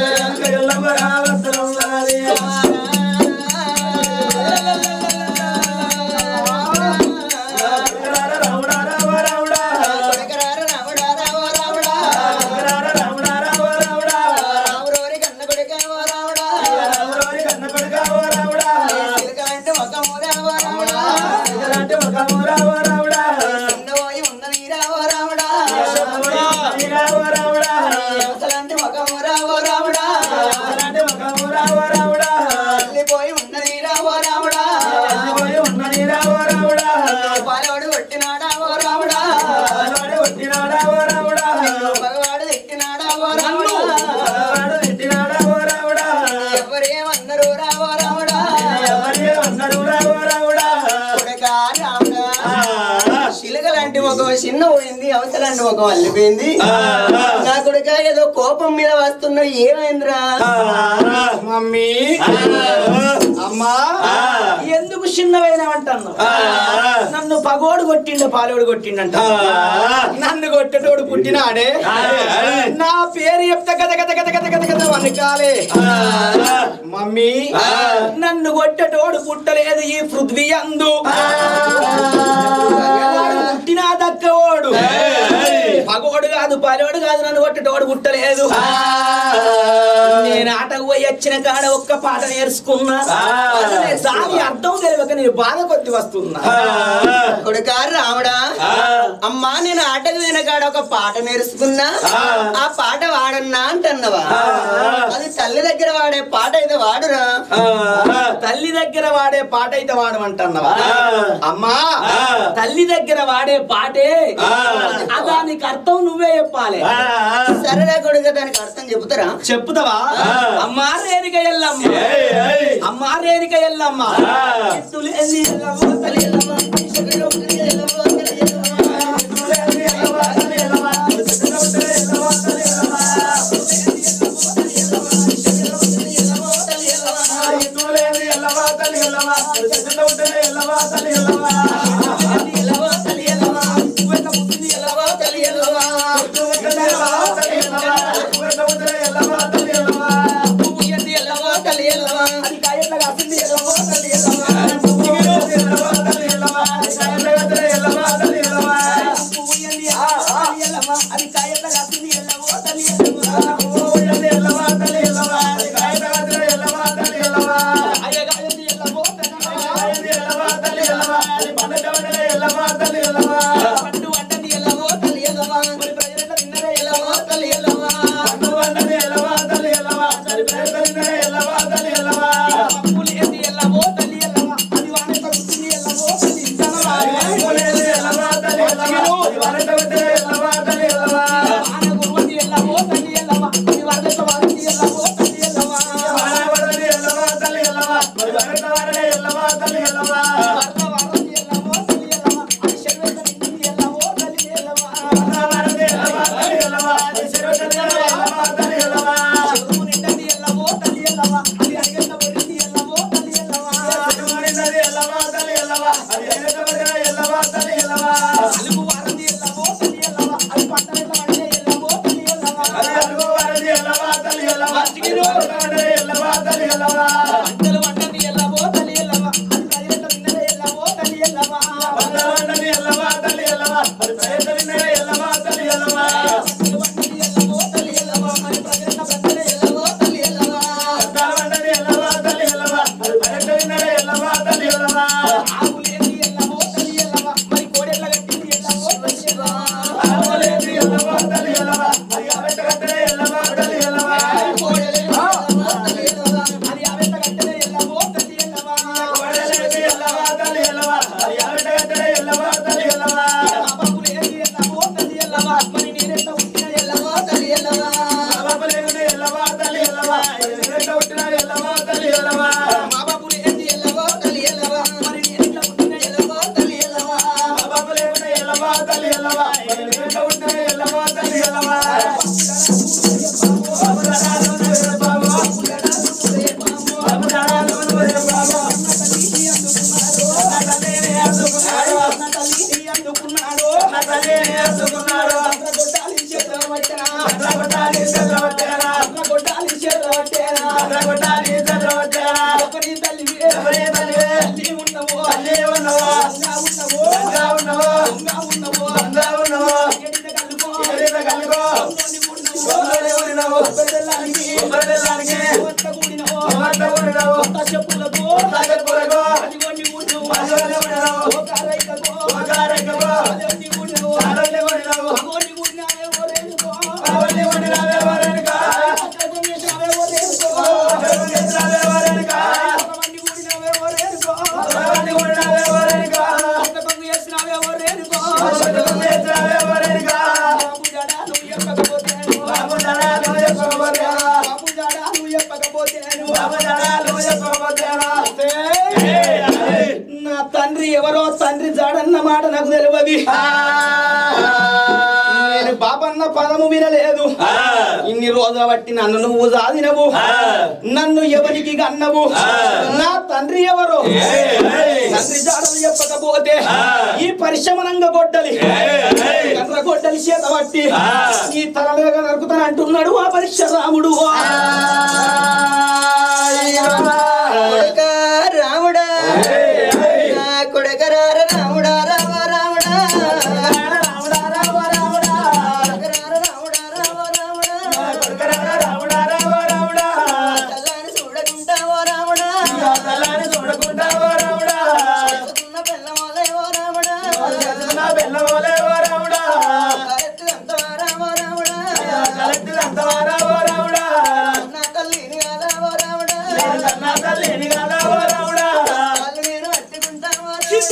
పోయి ఉన్నది రావో రాముడా పాలవాడు కొట్టినాడా ఓ రాముడా మగవాడు తిట్టినాడా ఓ రాముడా ఎవరేమన్నారు రావో రాముడా కొడకా రాముడా శిలక లాంటి ఒక చిన్న పోయింది అవతలాంటి ఒక అల్లిపోయింది నా కొడుక ఏదో కోపం మీద వస్తున్నా ఏమైందిరా మమ్మీ అమ్మా ఎందుకు చిన్నవైనవంటాను నన్ను పగోడు కొట్టిండు పాలోడు కొట్టిండంట నన్ను కొట్టేటోడు పుట్టినాడే నా పేరు చెప్తే గద గద గద గద గద గద వనకాలే మమ్మీ నన్ను కొట్టేటోడు పుట్టలేదు ఈ పృథ్వీ అందు వాడు పుట్టినా దక్కవాడు పగోడు కాదు పాలోడు కాదు నన్ను కొట్టేటోడు పుట్టలేదు నేను ఆటకు పోయి వచ్చిన కాడ ఒక్క పాట నేర్చుకున్నా దాని అర్థం తెలియక నేను బాధ కొద్ది వస్తున్నా కొడుక రాముడా అమ్మా నేను ఆటకు పోయిన కాడ ఒక పాట నేర్చుకున్నా ఆ పాట వాడన్నా అంటున్నవా అది తల్లి దగ్గర వాడే పాట అయితే వాడురా తల్లి దగ్గర వాడే పాట అయితే వాడమంటున్నావా అమ్మా తల్లి దగ్గర వాడే పాటే ఆ దానికి అర్థం నువ్వే చెప్పాలి సరేరా కొడుక దానికి అర్థం చెబుతారా చెప్పుతావా అమ్మా రేణిక ఎల్లమ్మ అమ్మా రేణిక ఎల్లమ్మ ఎత్తులు ఎల్లి ఎల్లమ్మ, తల్లి ఎల్లమ్మ, ఈశ్వరుడు ఒక్కడే ఎల్లమ్మ, తల్లి ఎల్లమ్మ. అది కాయట్ల కాసింది ఎల్లమ్మ, తల్లి ఎల్లమ్మ. పువ్వు ఎండి ఎల్లమ్మ, తల్లి ఎల్లమ్మ. అది కాయట్ల కాసింది ఎల్లమ్మ, తల్లి ఎల్లమ్మ. అయ్యగాయంది ఎల్లమ్మ, తల్లి ఎల్లమ్మ. పండు వంటని ఎల్లమ్మ, తల్లి ఎల్లమ్మ. మరి ప్రజలంతా తిన్నరే ఎల్లమ్మ, తల్లి ఎల్లమ్మ. పప్పులు ఎండి ఎల్లమ్మ, తల్లి ఎల్లమ్మ. అది వానెంత గుర్తుంది ఎల్లమ్మ, తల్లి ఎల్లమ్మ. వాన గురువంది ఎల్లమ్మ, తల్లి ఎల్లమ్మ. అది వరదెంత వారింది ఎల్లమ్మ, తల్లి ఎల్లమ్మ. వరద వారంది ఎల్లమ్మ, తల్లి ఎల్లమ్మ. అది శర్వేంద్ర నిండింది ఎల్లమ్మ, తల్లి ఎల్లమ్మ. చెరువు నిండింది ఎల్లమ్మ, తల్లి ఎల్లమ్మ. అది అడిగేంత పోయింది ఎల్లమ్మ, తల్లి ఎల్లమ్మ. అలుగు వారంది ఎల్లమ్మ, తల్లి ఎల్లమ్మ. అది పంటలెట్ల పండిన ఎల్లమ్మ, తల్లి ఎల్లమ్మ. పంటలు పంటని ఎల్లమ్మ, తల్లి ఎల్లమ్మ. అది ప్రజలెట్ల తిన్నదే ఎల్లమ్మ, తల్లి ఎల్లమ్మ. పంటలు పంటని ఎల్లమ్మ, తల్లి ఎల్లమ్మ. అది ప్రజలెట్ల బ్రతకదే ఎల్లమ్మ, తల్లి ఎల్లమ్మ. ఆవులేంది ఎల్లమ్మ, తల్లి ఎల్లమ్మ. మరి కోడెట్ల కట్టింది ఎల్లమ్మ, తల్లి ఎల్లమ్మ. కోడెలేంది ఎల్లమ్మ, తల్లి ఎల్లమ్మ. అది ఆవెట్ల కట్టెదే ఎల్లమ్మ, తల్లి ఎల్లమ్మ. బాబులేంది ఎల్లమ్మ, తల్లి ఎల్లమ్మ. మరి నేనెట్ల పుట్టిన ఎల్లమ్మ, తల్లి ఎల్లమ్మ. మా బాబులేంది ఎల్లమ్మ, తల్లి ఎల్లమ్మ. మరి నేనెట్ల పుట్టిన ఎల్లమ్మ, తల్లి ఎల్లమ్మ. నా తల్లిని అందుకున్నాడు. అట్ల గొడ్డాలి చేతిలో పట్టిన. అట్ల గొడ్డాలి చేతిలో కొబ్బరి బెల్లానికి కొత్త కూడినవో కొత్త చెప్పులకు అదిగోండి ఊరు ఒక అరైకకు అదిగోండి ఊరు అదిగోండి ఊరినావే ఓరేనుకో అక్కడికి చేసినావే ఓరేనుకో కొంతమంది ఊరినావే ఓరేనుకో అక్కడికి చేసినావే ఓరేనుకో బాబు జాడా నువ్వు చెప్పకపోతే బాబు జాడా నువ్వు చెప్పకపోతే నా తండ్రి ఎవరో తండ్రి జాడన్న మాట నాకు తెలియదు నేను బాబన్న పదము వినలేదు ఇన్ని రోజుల బట్టి నన్ను నువ్వు సాధినవు నన్ను ఎవరికి కన్నవు నా తండ్రి ఎవరు తండ్రి జాడలు చెప్పకపోతే ఈ పరిశ్రమనంగా గొడ్డలి కర్ర గొడ్డలి చేత పట్టి ఈ తల మీద నరుకుతాను అంటున్నాడు ఆ పరశురాముడు కొడుక రాముడా నా కొడుక రార రాముడా రామ రాముడా కొడుక రార రాముడా రామ రాముడా తల్లాని చూడకుంటావో రాముడా చేసుకున్న పిల్లమోలే ఓ రాముడా కరెక్ట్ అంతవా రామ రాముడా నా తల్లిని కాదా ఓ రాముడా వాళ్ళు నేను అట్టుకుంటావో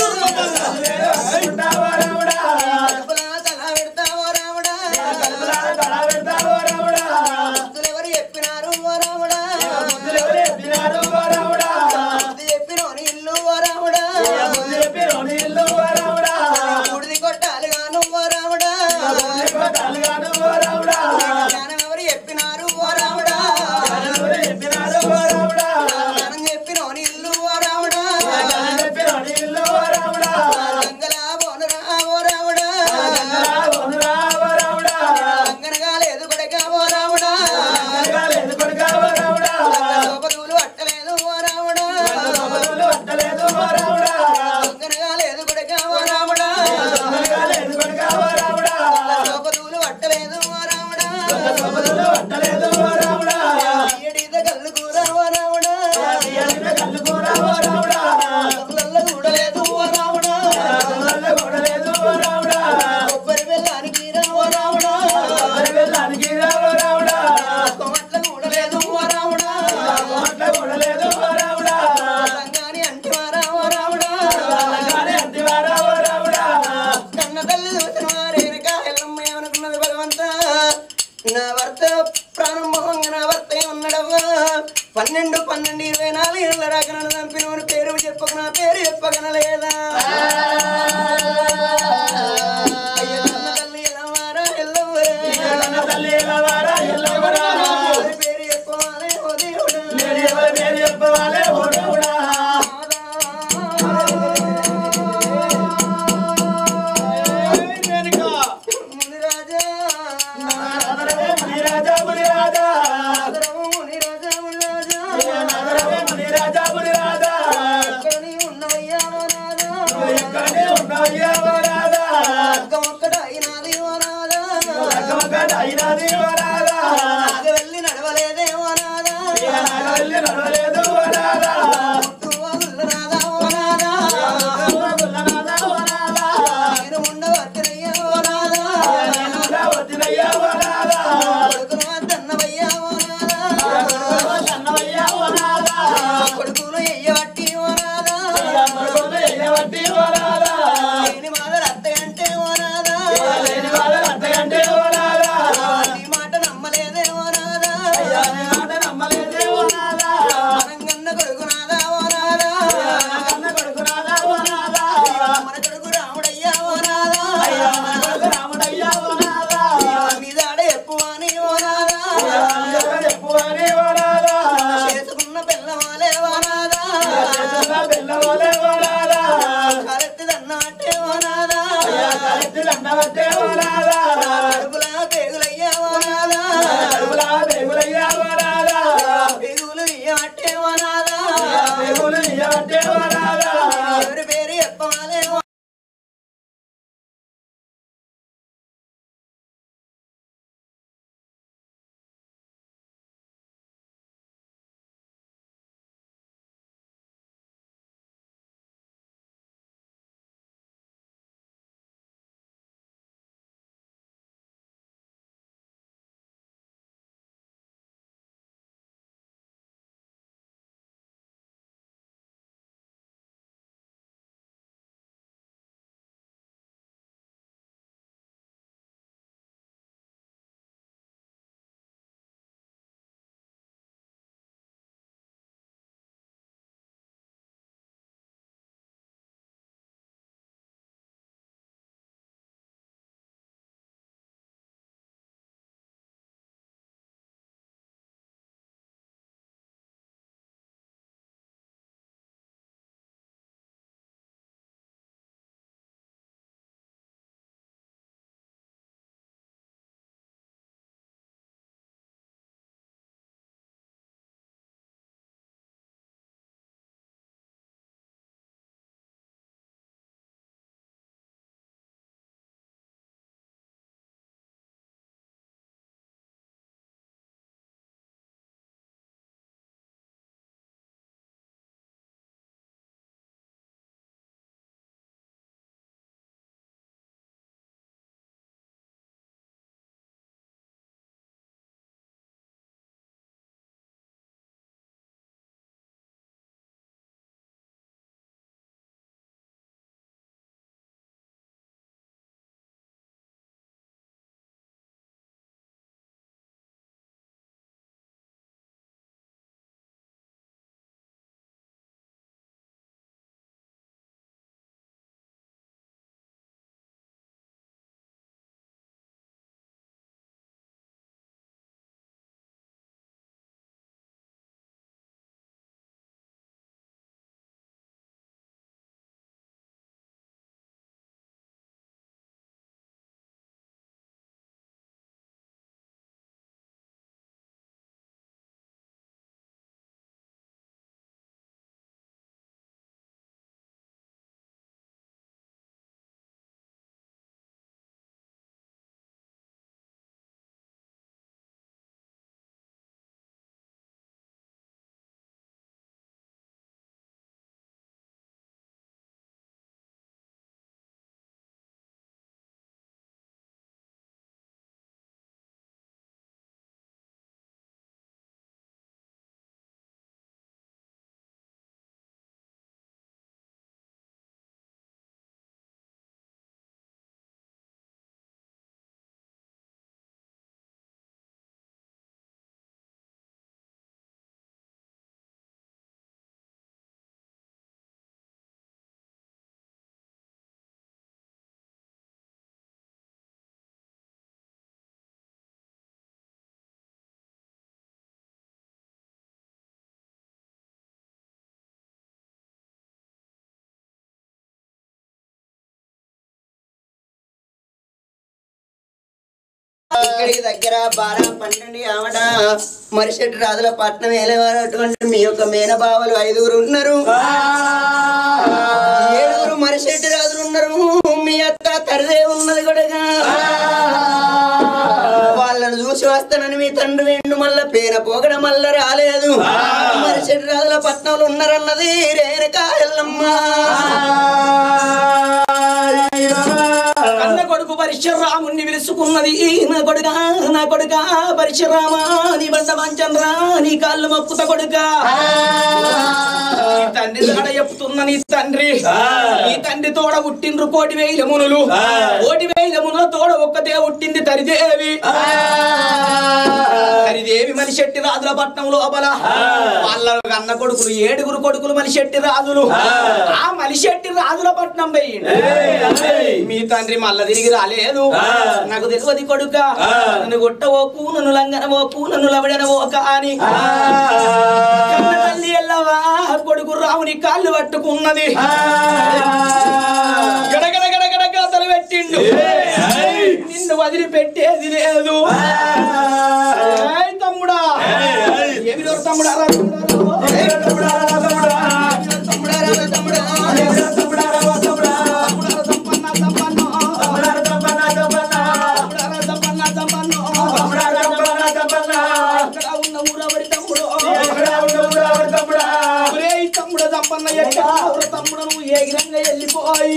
రాముడా కడుపులా తల పెడతావో రాముడా భక్తులు ఎవరు చెప్పినారు ఓ రాముడా బుద్ధి చెప్పినోని ఇల్లు ఓ రాముడా బుడిది కొట్టాలి గాను ఓ రాముడా జ్ఞానం ఎవరు చెప్పినారు ఓ రాముడా జ్ఞానం చెప్పినోని ఇల్లు ఓ రాముడా గంగలా బోనురా ఓ రాముడా గంగనగా లేదు కొడక ఓ రాముడా లోపదూలు అట్టలేదు ఓ రాముడా గంగనగా లేదు కొడక ఓ రాముడా లోపదూలు అట్టలేదు ఓ రాముడా ఏడీద కళ్ళు కూర ఓ రాముడా కళ్ళల్లో చూడలేదు ఓ రాముడా కొబ్బరి బెల్లానికి రా ఓ రాముడా కొమట్ల చూడలేదు ఓ రాముడా రంగాని అంటివారా ఓ రాముడా కన్న తల్లి చూసిన వారేనక ఎల్లమ్మ ఏమనుకున్నది భగవంత నా భర్త ప్రారంభంగా నా భర్త ఉన్నాడవ్వా పన్నెండు పన్నెండు ఇరవై నాలుగు ఏళ్ళ రాక నన్ను చంపినవని పేరు చెప్పక నా పేరు చెప్పగనలేదా అయ్య కన్న తల్లి ఎల్లవారా ఎల్లవరా ఎవరి పేరు చెప్పవాలే ఓ దేవుడా మునిరాజా ఆదరవు మునిరాజా మునిరాజా ఎక్కడని ఉన్నవయ్యా ఓ నాదా అక్క ఒక్కట అయినది ఓ నాదా ఆగ వెళ్ళి నడవలేదే ఓ నాదా పుట్టువ గుల్లనాదా ఓ నాదా నేను ఉండవద్దనయ్యా ఓ నాదా కొడుకును వద్దన్నవయ్యా ఓ నాదా కొడుకును ఎయ్యబట్టి ఓ నాదా లేని మాదర అత్తగంటే ఓ నాదా నీ మాట నమ్మలేదే ఓ నాదా మనంగన్న కొడుకు నాదా ఓ నాదా మన కొడుకు రాముడయ్యా ఓ నాదా మీద ఆడ ఎప్పువని ఓ నాదా చేసుకున్న పిల్లవాలే ఓ నాదా కరెక్ట్ దన్నట్టే ఓ నాదా కడుపులా పేగులయ్యా ఓ నాదా పేగులు ఇయ్యబట్టే ఓ నాదా ఎవరి పేరు చెప్పవాలే ఓ ఇక్కడికి దగ్గర బారా పన్నెండు ఆమట మరిషెట్టి రాజుల పట్నం వేలేవారటువంటి మీ యొక్క మేనబావలు ఐదుగురు ఉన్నారు ఏడుగురు మరిషెట్టి రాజులు ఉన్నారు మీ అక్క తరిదే ఉన్నది కూడా వాళ్ళను చూసి వస్తానని మీ తండ్రి వెండు మళ్ళా పేర పోగడ మళ్ళా రాలేదు మరిషెట్టి రాజుల పట్నంలో ఉన్నారన్నది రేణుకా ఎల్లమ్మ కన్న కొడుకు పరశురాముణ్ణి పిలుచుకున్నది నా కొడుక నా కొడుక పరశురామ నీ బండ మంచంరా నీ కాళ్ళు మొక్కుత కొడుక నీ తండ్రి తోడ చెప్తున్న నీ తండ్రి నీ తండ్రి తోడ పుట్టిండ్రు కోటి వేల మునులు కోటి వేల మునుల తోడ ఒక్కతే పుట్టింది తరిదేవి తరిదేవి మనిషెట్టి రాజుల పట్నం లోపల వాళ్ళ అన్న కొడుకులు ఏడుగురు కొడుకులు మనిషెట్టి రాజులు ఆ మనిషెట్టి రాజుల పట్నం పోయిండు మీ తండ్రి మళ్ళా తిరిగి రాలేదు నాకు తెలియదు కొడుక నన్ను కొట్టవోకు నన్ను లంగనవోకు నన్ను లవడనవోక అని కన్న తల్లి ఎల్లవా కొడుకు రాముని కాళ్ళు పట్టుకున్నది గడగడ గడగడ గాతలు పెట్టిండు నిన్ను వదిలిపెట్టేది లేదు ఏయ్ తమ్ముడా ఏమి దొరు తమ్ముడా రా తమ్ముడా రా. తమ్ముడా రా తమ్ముడా తమ్ముడా రా తమ్ముడా. తమ్ముడా రా తమ్మన్నా తమ్మన్నో. తమ్ముడా రా తమ్మన్నా తమ్మన్నో. ఎక్కడ ఉన్న ఊరవడి తమ్ముడు ఒరేయ్ తమ్ముడు తమ్మన్న ఎక్కడ ఊర తమ్ముడు నువ్వు ఏగిరంగా వెళ్ళిపోయి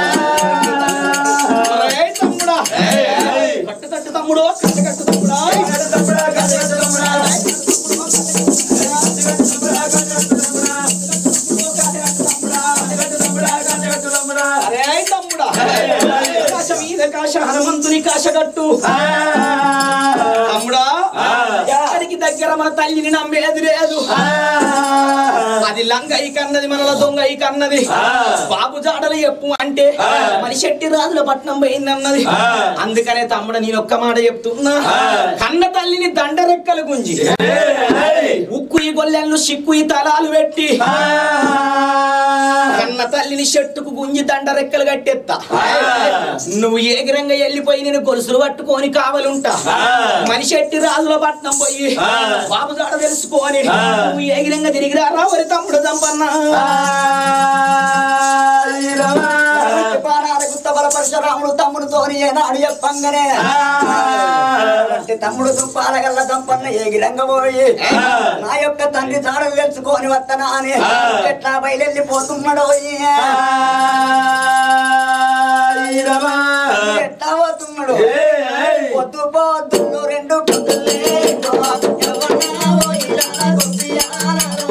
ఒరేయ్ తమ్ముడా కట్టు కట్టు తమ్ముడు కట్టు కట్టు తమ్ముడా అరే తమ్ముడా కాశ మీద కాశ హనుమంతుని కాశ కట్టు తమ్ముడా ఎక్కడికి దగ్గర మన తల్లిని నమ్మేది లేదు అది లంగయి కన్నది మనల దొంగయి కన్నది బాబు జాడలు చెప్పు అంటే మనిషెట్టి రాజుల పట్నం పోయిందన్నది అందుకనే తమ్ముడు నేను ఒక్క మాట చెప్తున్నా కన్న తల్లిని దండరెక్కలు గుంజి ఉక్కు ఈ గొల్లెళ్ళు సిక్కు ఈ తలాలు పెట్టి కన్న తల్లిని చెట్టుకు గుంజి దండరెక్కలు కట్టెత్తా నువ్వు ఏగిరంగా వెళ్ళిపోయి నేను గొలుసులు పట్టుకొని కావలుంటా మనిషెట్టి రాజుల పట్నం పోయి బాబు జాడ తెలుసుకొని నువ్వు ఏగిరంగా తిరిగి రా వరి తమ్ముడు దంపన్నా గుత్తబల పరశురాముడు తమ్ముడుతోని ఏనాడు చెప్పంగానే అంటే తమ్ముడు దుంపాల గల్ల దంపన్న ఏగిరంగ పోయి నా యొక్క తండ్రి తాడలు తెలుసుకొని వత్తనా అని ఎట్లా బయలుపోతున్నాడో ఎట్లా పోతున్నాడు పొద్దు పొద్దులు రెండు పొద్దులే ఎవనా పోయినా గొప్పియాలలో.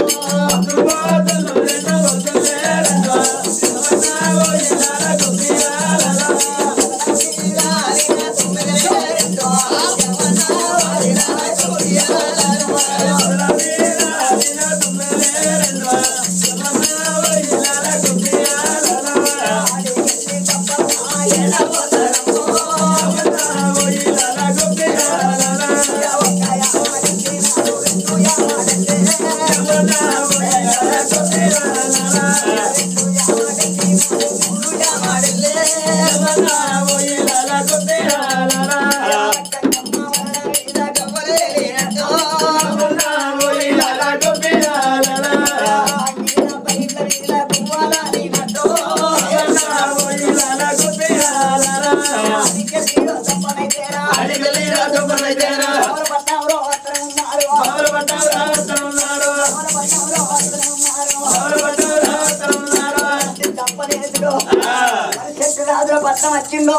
పట్టం వచ్చిందో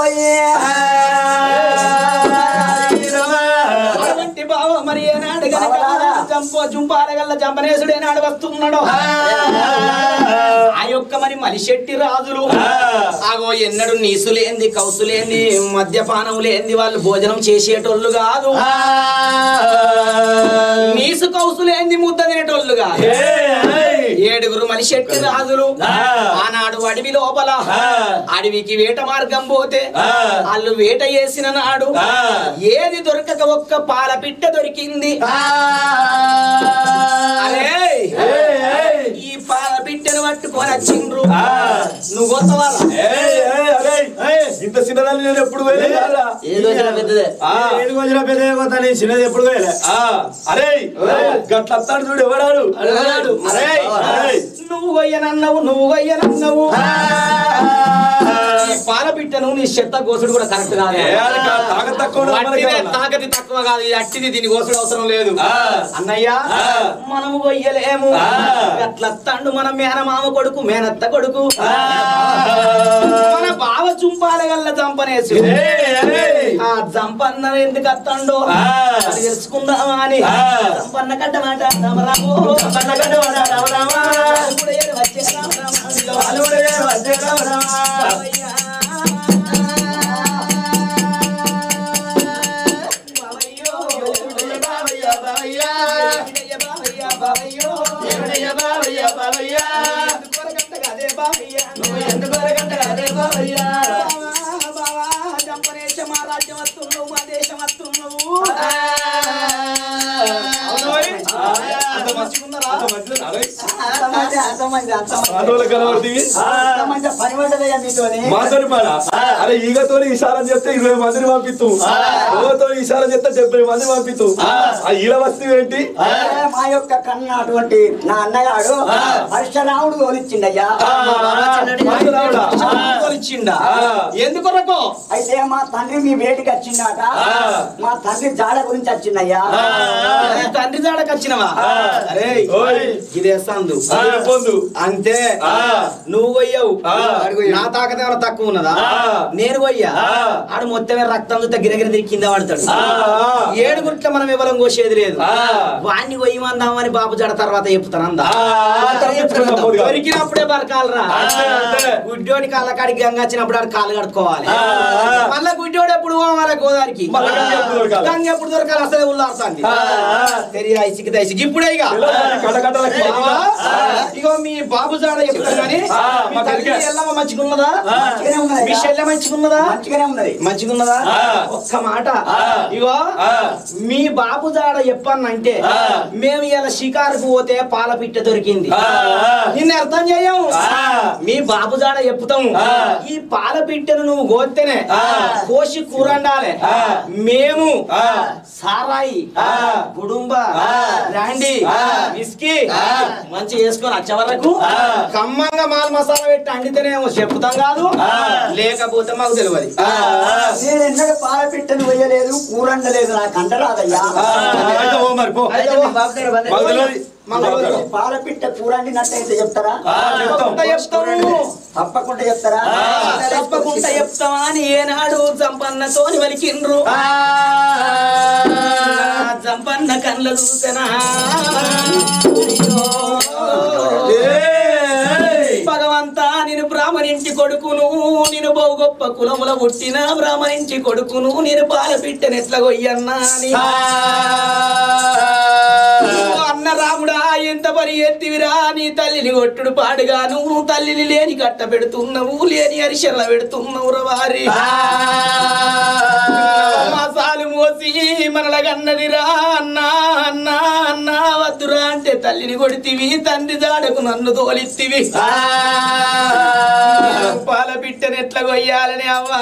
అటువంటి బావ మరి ఏనాడు గనక చంపో జుంపాలగల్ల జంపనేసుడు ఏనాడు వస్తున్నాడో ఆ యొక్క మరి మలిశెట్టి రాజులు ఆగో ఎన్నడు నీసు లేంది కౌసు లేంది మద్యపానం లేంది వాళ్ళు భోజనం చేసేటోళ్ళు కాదు నీసు కౌసు లేంది ముద్ద తినేటోళ్ళు కాదు ఏడుగురు మలిశెట్టి రాజులు ఆనాడు అడవి లోపల అడవికి వేట మార్గం పోతే వాళ్ళు వేట చేసిన నాడు ఏది దొరకక ఒక్క పాల పిట్ట దొరికింది అరే ఈ పాల పిట్టను పట్టుకొని వచ్చిండ్రు నువ్వు కొత్తవాళ్ళ ఇంత చిన్న చిన్నదాన్ని నేను ఎప్పుడు పోయలేదు కాదురా. ఏదో వచ్చినా పెద్దదే ఆ, ఏది వచ్చినా పెద్ద పోతాను చిన్నది ఎప్పుడు పోయలే ఆ, అరే గట్ల వస్తాడు చూడు ఎవడాడు ఎవడాడు? అరే అరే. నువ్వు గొయ్యనన్నావు నువ్వు గొయ్యనన్నావు ఈ పాల బిట్టను నీ చెత్త గోసుడు కూడా కరెక్ట్ కాదు ఏ, అది కా- తాకత్ తక్కువ ఉన్నది మనకి వట్టిదే కావాలా? తాకతి తక్కువ కాదు ఈ అట్టిది దీని గోసుడు అవసరం లేదు ఆ. అన్నయ్య ఆ. మనము గొయ్యలేము ఆ. అట్లా తండు మన మేనమామ కొడుకు మేనత్త కొడుకు ఆ. మన బావ చుంపాల గల్ల జంపనేసి ఏ, అరే. ఆ జంపన్న ఎందుకు అత్తండో ఆ. అది తెలుసుకుందామా అని ఆ. జంపన్న కట్టమాట రామరామో జంపన్న కట్టమాట రామరామా. ఇప్పుడు ఏడు వచ్చే రామరామా. వాళ్ళు కూడా ఏడు వచ్చే రామరామా. బావయ్యా. బావయ్యో. బావయ్య, బావయ్య. ఏమిటయ్య బావయ్యా, బావయ్యో. ఏమిటయ్య బావయ్య, బావయ్య. ఎందుకు వరకంట కాదే బావయ్యా. నువ్వు ఎందుకు వరకంట కాదే బావయ్య. బావా, బావా, జంపనేశ మా రాజ్యం వస్తున్నావు మా దేశం వస్తున్నావు అవునోయ్. అంత మంచిగున్నారా? అంత మంచిదా? అరే. అంతమంది అంతమంది అంతమంది ఆడోళ్ళ కనబడుతుంది. అంతమంది పని పడ్డదయ్యా మీతోని మాతోని మాడ అరే ఈగతో ఇషారం చెప్తే ఇరవై మందిని పంపిస్తూ ఓతో ఇషారం చెప్తే డెబ్బై మందిని పంపిస్తూ ఆ ఈల వస్తువు ఏంటి ఏ, మా యొక్క కన్న అటువంటి నా అన్నగాడు పరశురాముడు తోలిచ్చిండయ్యా మాతరావుడా? ఇచ్చిండా ఆ. ఎందుకొరకు అయితే మా తండ్రి మీ వేటికి వచ్చిండట ఆ. మా తండ్రి జాడ గురించి వచ్చిందయ్యా నీ తండ్రి జాడకు వచ్చినవా అరే ఓయ్. ఇదే సందు ఆ, పొందు అంతే ఆ. నువ్వు పోయావు ఆ. నా తాకత ఏమైనా తక్కువ ఉన్నదా ఆ. నేను పోయా ఆ. ఆడు మొత్తమే రక్తం చూస్తే గిరగిర తిరిగి కింద పడతాడు ఆ. ఏడు గుట్ల మనం ఇవ్వడం కోసేది లేదు ఆ. వాణ్ణి పోయిమందామని బాబు జడ తర్వాత చెప్తాను అందా ఆ, తర్వాత చెప్పుకుందాం, పోదుగా. దొరికినప్పుడే బరకాలరా అంతే, అంతే. గుడ్డోడి కాళ్ళ కాడికి గంగ వచ్చినప్పుడు ఆడు కాళ్ళు కడుక్కోవాలి ఆ, ఆ. మళ్ళా గుడ్డోడు ఎప్పుడు పోవాలి గోదావరికి మళ్ళా గంగ ఎప్పుడు దొరకాలి? గంగ ఎప్పుడు దొరకాలి అసలే ఉల్లాడుతుంది ఆ, ఆ. తెరియా ఇసికి దైసికి ఇప్పుడే ఇక తెల్లవారి కటకటలకి బావా, ఇగో మీ బాబు జాడ చెప్తాను కానీ ఆ, మీ మా తల్లి తెలుగే. ఎల్లమ్మ మంచిగున్నదా ఆ. మంచిగానే ఉన్నది మీ చెల్లె మంచిగున్నదా మంచిగానే ఉన్నది మంచిగున్నదా ఆ. ఒక్క మాట ఆ. ఇగో ఆ. మీ బాబు జాడ చెప్పానంటే ఆ. మేము ఇలా షికారుకు పోతే పాల పిట్ట దొరికింది ఆ, ఆ. నిన్ను అర్థం చేయం ఆ. మీ బాబు జాడ చెప్తాం ఆ. ఈ పాల పిట్టను నువ్వు గోత్తేనే ఆ. కోసి కూర వండాలి ఆ. మేము ఆ. సారాయి ఆ. గుడుంబ ఆ. రాండి ఆ. విస్కీ ఆ. మంచి చేసుకొని వచ్చే వరకు ఆ. కమ్మంగా మాల్ మసాలా పెట్టి అండితేనేమో చెప్తాం కాదు ఆ. లేకపోతే మాకు తెలియదు ఆ, ఆ. నేను ఎన్నడూ పాల పిట్టను వేయలేదు కూరండలేదు నాకు అండరాదయ్యా ఆ, అయితే ఓ మరి పో. అయితే మీ బాబు దగ్గర బండి. మాకు తెలియదు. మంగళవారం. ఈ పాల పిట్ట కూరండినట్టయితే చెప్తారా ఆ, చెప్తాం. తప్పకుండా చెప్తాము తప్పకుండా చెప్తారా ఆ. తప్పకుండా చెప్తామా అని ఏనాడు జంపన్నతోని వలికిండ్రు ఆ. నా జంపన్న కళ్ళ చూసనా ఏయ్. భగవంతా నేను బ్రాహ్మణించి కొడుకును నేను బహు గొప్ప కులముల పుట్టిన బ్రాహ్మణించి కొడుకును నేను పాల పిట్టనెట్ల కొయ్యన్నా అని ఆ. ఓ అన్న రాముడా ఎంత పని ఎత్తివిరా నీ తల్లిని కొట్టుడు పాడుగా నువ్వు తల్లిని లేని కట్ట పెడుతున్నావు లేని అరిశల్ల పెడుతున్నావు వారి మాసాలు మోసి మనల కన్నదిరా అన్నా అన్నా అన్నా వద్దురా అంటే తల్లిని కొడితివి తండ్రి జాడకు నన్ను తోలిత్తివి పాల పిట్టని ఎట్లా కొయ్యాలని అవ్వా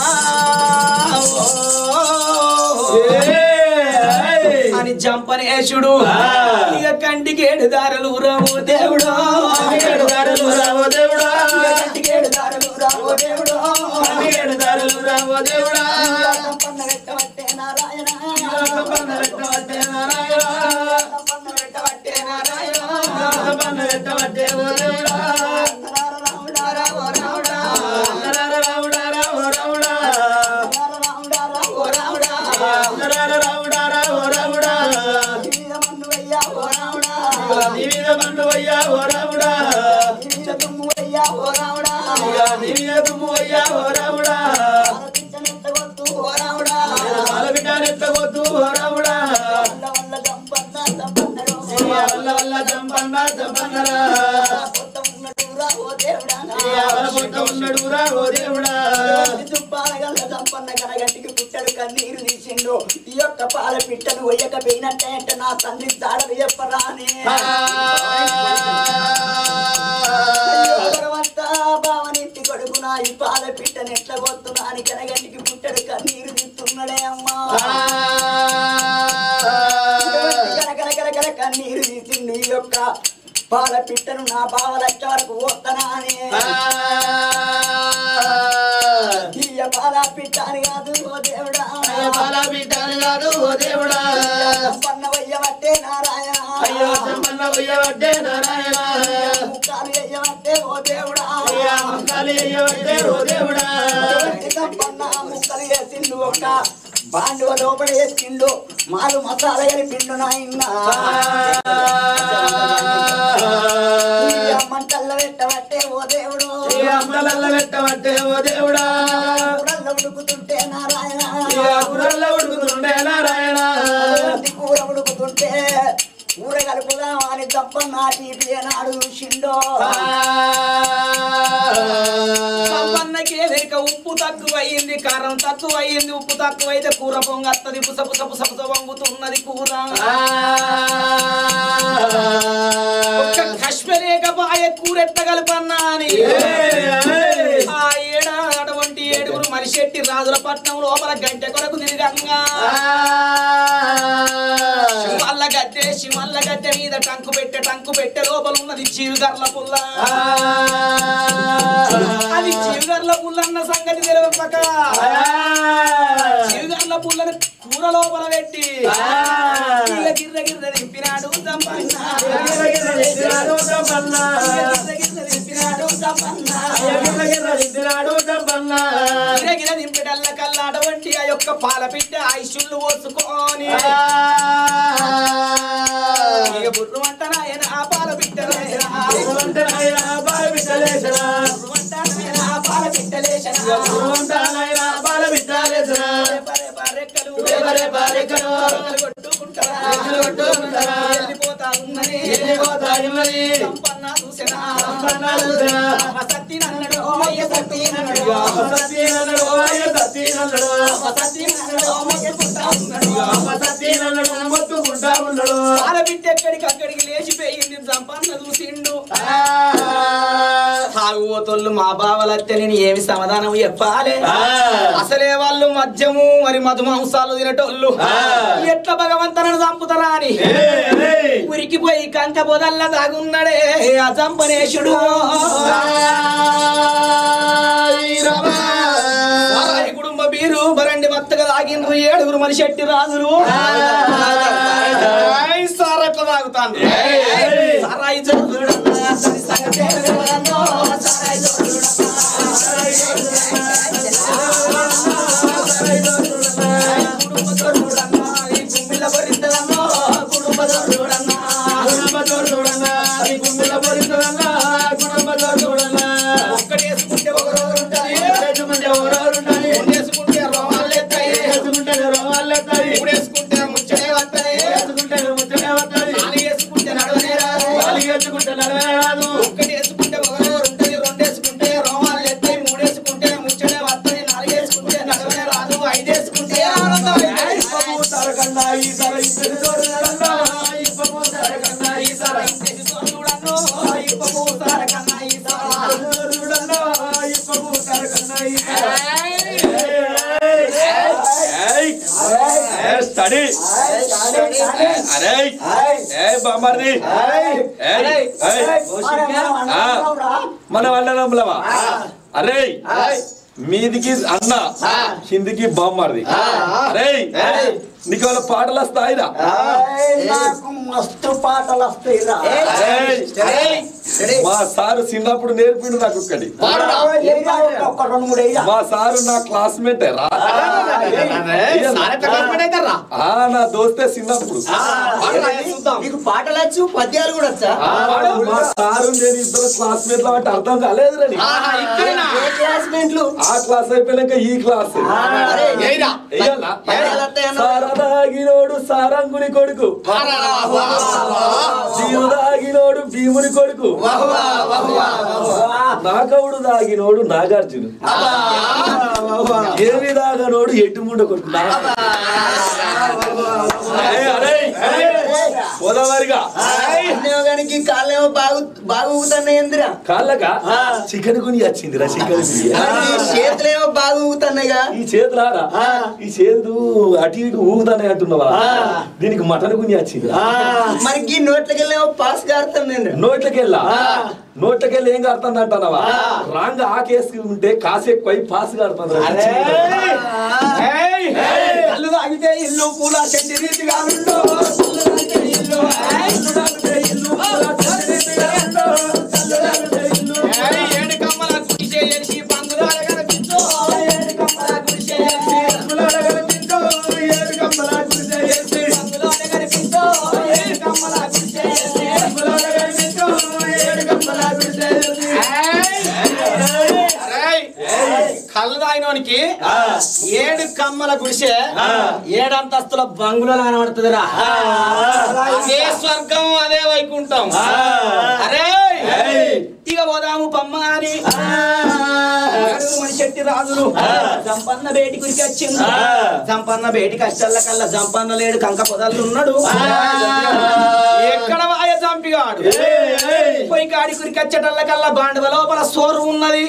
ఏయ్. అని జంపనేశుడు ఆ. ఇక కంటికేడు దారులు రావు దేవుడు ఏడు దారులు రావో దేవుడా. కంటికేడు దారులు రావో దేవుడో. ఏడు దారులు రావో దేవుడా. సంపన్న పెట్టవట్టే నారాయణ. సంపన్న పెట్టవట్టే నారాయణ. సంపన్న పెట్టవట్టే నారాయణ. సంపన్న పెట్టవట్టే ఓ దేవుడా. రాముడా రావో రాముడా. నరర రావుడా రావో రావుడా. రాముడా రావో రాముడా. నరర రావుడా రావో రావుడా. మీద మన్ను వెయ్యా ఓ రాముడా. నీ మీద బండు అయ్యా ఓ రావుడా. మీద దుమ్ము వెయ్యా ఓ రాముడా. నీ మీద దుమ్ము అయ్యా ఓ రావుడా. ఆలపించనెత్తగొద్దు ఓ రాముడా. పాలబిడ్డనెత్తగొద్దు ఓ రావుడా. వల్ల వల్ల సంపన్న సంపన్నరు. వల్ల వల్ల చంపన్న చంపన్నరా. పొట్ట ఉన్నట్టు రా ఓ దేవుడా. ఎవర పుట్ట ఉన్నడు రా ఓ దేవుడా. చుప్పాలగల్ల సంపన్న కనగంటికి పుట్టడు కన్నీరు తీసిండు ఈ యొక్క పాల పిట్టను వయ్యక పోయినట్టే అంటే నా తండ్రి దాడలు చెప్పరాని అయ్యో భగవంతా భావనింటి కొడుకునా ఈ పాల పిట్టను ఎట్ల కొత్తున్నా దానికి ఎనగంటికి పుట్టడు కన్నీరు తీస్తున్నాడే అమ్మా గలగలగలగల కన్నీరు తీసిండు ఈ యొక్క పాల పిట్టను నా బావలచ్చ వరకు పోతానా అని ఇయ్య పాల పిట్ట అని కాదు ఓ దేవుడా పన్నవయ్య వట్టే నారాయణ ముక్కాలు ఎయ్యవట్టే ఓ దేవుడా పన్న ముక్కలు వేసిండు ఒక బాండువ లోపల వేసిండు మాలు మసాలా కలిపిండు నాయన మంటల్ల పెట్టబట్టే ఓ దేవుడు పెట్టబట్టే ఓ దేవుడా కూరల్లో ఉడుకుతుంటే నారాయణ గుర్రల్లో ఉడుకుతుండే నారాయణ అటువంటి కూర ఉడుకుతుంటే కూర కలుపుగా అని తప్ప నా టీపీ నాడు చూసిండో సంపన్నకి ఎదురిక ఉప్పు తక్కువయింది కారం తక్కువయింది ఉప్పు తక్కువైతే కూర పొంగత్తది పుస పుస పుస పుస పొంగుతున్నది కూర ఒక్క కష్మలేకపాయ కూర ఎత్తగలపన్నా అని ఆ ఏడ అటువంటి ఏడుగురు మనిషెట్టి రాజుల పట్నం లోపల గంట కొరకు తిరిగంగా శివల్ల గద్దె శివల్ల గద్దె మీద టంకు పెట్టే టంకు పెట్టే లోపల ఉన్నది చీరుగర్ల పుల్ల అది చీరుగర్ల పుల్ల అన్న సంగతి తెలియక చీరుగర్ల పుల్లని కూర లోపల పెట్టి గిర్ర గిర్ర గిర్ర దింపినాడు సంపన్న గిర్ర గిర్ర దింపినాడు సంపన్న గిర గిర దింపిడల్ల కల్లాడ వంటి ఆ యొక్క పాల పిట్ట ఆయుష్యుళ్ళు పోసుకొని ఇక బుర్రు అంట నాయన ఆ పాల పిట్ట నాయన బుర్రు అంట నాయన ఆ పాల పిట్టలేసిన పరే పరే పరెక్కలు కొట్టుకుంటారా వెళ్ళిపోతా ఉన్నది సంపన్న చూసినా అమ్మ సత్తి నన్నడు అయ్య సత్తి నన్నడు అమ్మ సత్తి నన్నడు అయ్య సత్తి నన్నడు మొక్కుకుంటా ఉన్నాడు పాల బిడ్డ ఎక్కడికి అక్కడికి లేచిపోయింది సంపన్న చూసిండు తాగుబోతోళ్ళు మా బావలత్తే నేను ఏమి సమాధానం చెప్పాలి అసలే వాళ్ళు మద్యము మరి మధుమాంసాలు తినటోళ్ళు ఎట్లా భగవంతనను చంపుతారా అని ఉరికిపోయి కంక పొదల్ల దాగున్నాడే ఆ చంపనేశుడు వారాయి కుటుంబ బీరు బరండి మత్తగా తాగినరు ఏడుగురు మనిషి ఎట్టి రాజులు ఏయ్, సారా ఎట్లా తాగుతాను సారాయి చూడన్నా, సరి సంగతి తెలియదన్నో, సారాయి చూడన్నా. కుటుంబతో చూడన్నా, ఈ గుమ్మిల బరిద్దదన్నో, కుటుంబతో చూడన్నా. ఒక్కటేసుకుంటే ఒక రోజు ఉంటది రెండేసుకుంటే రోమాలు ఎత్తాయి ఇప్పుడు వేసుకుంటే ముచ్చటే వస్తాయి నాలుగేసుకుంటే నడవనే రాదు ఒక్కటి వేసుకుంటే ఒక రోజు ఉంటది రెండేసుకుంటే రోమాలు ఎత్తాయి మూడేసుకుంటే ముచ్చటే వస్తాయి నాలుగేసుకుంటే నడవనే రాదు ఐదేసుకుంటే ఆనందం అవుతాయి. ఈసారి ఇంటికి చూడను, ఇప్పకు ఊసార కన్నా ఈసారి. స్టడీ అరే ఏ బామ్మర్ది ఏయ్, ఏయ్. మన వాళ్ళ అరే మీదికి అన్న కిందికి బామ్మర్ది అరే నీకు వాళ్ళ పాటలు వస్తాయిరా నాకు మస్తు పాటలు వస్తాయిరా ఏయ్, మా సారు చిన్నప్పుడు నేర్పిండు నాకు ఒక్కటి ఒక్క రెండు మూడు వేయ మా సారు నా క్లాస్మేట్ రా ఆ, నా దోస్తే చిన్నప్పుడు నీకు పాటలు వచ్చు పద్యాలు కూడా వచ్చా మా సారు నేను ఇద్దరు క్లాస్మేట్ లో అంటే అర్థం కాలేదు రండి ఏ క్లాస్మేట్లు ఆ క్లాస్ అయిపోయాక ఈ క్లాస్ ఏయ్రా. ఎయ్యాలా? పద్యాలు వస్తాయన్న. సారదాగినోడు సారంగుని కొడుకు జీరు దాగినోడు భీముని కొడుకు నాగవుడు దాగినోడు నాగార్జును ఏమి దాగనోడు ఎట్టుముండ కొడుకు నా- ఏయ్, అరేయ్, ఏయ్, పోదావారిగా వినియోగానికి కాళ్ళేమో బాగు బాగా ఊగుతున్నాయి ఎందురా కాళ్ళక చికెన్ కొని వచ్చిందిరా చికెన్ కొని మరి చేతులేమో బాగా ఊగుతున్నాయిగా ఈ చేతులారా ఈ చేతులు అటు ఇటు ఊగుతానే అంటున్నావా దీనికి మటన్ కొని వచ్చింది మరి ఈ నోట్లకి వెళ్ళేమో పాస్ గారుతుంది నోట్లకెళ్ళా నోట్లకెళ్ళి ఏం కడుతుంది అంటున్నావా రాంగ్ ఆకేసి ఉంటే కాసు ఎక్కువ పాస్ కడుతుంది ఏయ్! కళ్ళు తాగితే ఇల్లు పూల చెట్టు రీతిగా ఉండు కళ్ళు తాగితే ఇల్లు ఏయ్! కళ్ళు తాగితే ఇల్లు పూల చెట్టు రీతిగా ఉండు. కళ్ళు తాగితే ఇల్లు. ఏయ్! ఏడు కమ్మల గుడిసె ఎరిసి పందులాడ కనిపించు. ఏడు కమ్మల గుడిసె ఎరిసి పందులాడ కనిపించు. ఏడు కమ్మల గుడిసె ఎరిసి పందులాడ కనిపించు. ఏడు కమ్మల గుడిసె ఎరిసి పందులాడ కనిపించు. ఏడు కమ్మల గుడిసె ఎరిసి. ఏయ్! అరేయ్! కళ్ళు తాగినోనికి ఏడు కమ్మల గుడిసె ఏడంతస్తుల బంగులో కనబడుతుందిరా అదే స్వర్గం అదే వైకుంఠం అరే ఇక పోదాము పమ్మ అని మన శెట్టి రాజులు సంపన్న బేటి గురికి వచ్చింది సంపన్న బేటి కష్టాల కల్లా సంపన్న లేడు కంక పొదలు ఉన్నాడు ఎక్కడ వాయ చంపిగాడు పోయి కాడి గురికి వచ్చేటల్ల కల్లా బాండవ లోపల సోరు ఉన్నది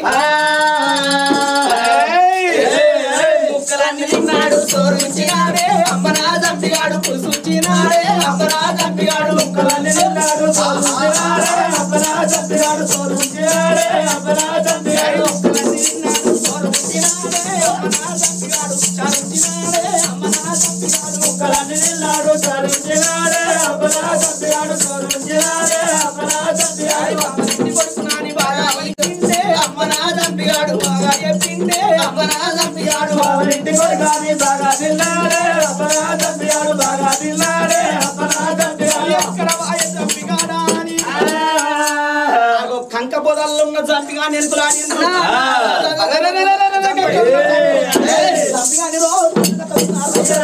ముక్కలన్నీ తిన్నాడు సోరు ఇచ్చినాడే అమ్మనా చంపిగాడు పులుసు ఇచ్చినాడే అమ్మనా చంపిగాడు ముక్కలన్నీ తిన్నాడు సోరు ఇచ్చినాడే అమ్మనా చంపిగాడు సోరు ఇచ్చినాడే అమ్మనా చంపిగాడు ముక్కలన్నీ తిన్నాడు సోరు ఇచ్చినాడే అమ్మనా చంపిగాడు చారు ఇచ్చినాడే అమ్మనా చంపిగాడు ముక్కలన్నీ తిన్నాడు చారు ఇచ్చినాడే అమ్మనా చంపిగాడు సోరు ఇచ్చినాడే అమ్మనా చంపిగాడు అమ్మని కొడుకునాని బాగా వలికిందే అమ్మనా చంపిగాడు బాగా చెప్పిందే అమ్మనా చంపిగాడు ఇంటి కొడుకాని బాగా తిన్నాడే అమ్మనా చంపిగాడు బాగా తిన్నాడే అమ్మనా చంపిగాడు ఎక్కడ వాయ చంపిగాడా అని ఆగో కంక పొదల్లో ఉన్న చంపిగా నెంతులాడి చంపిగాని రోజు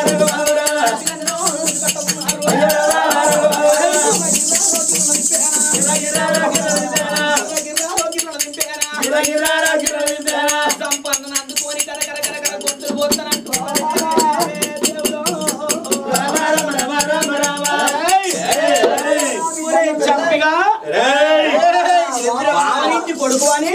సంపన్న అందుకొని కర కర కర కర గొంతులు పోతానంటూ చంపిగా ఆవరించి కొడుకు అని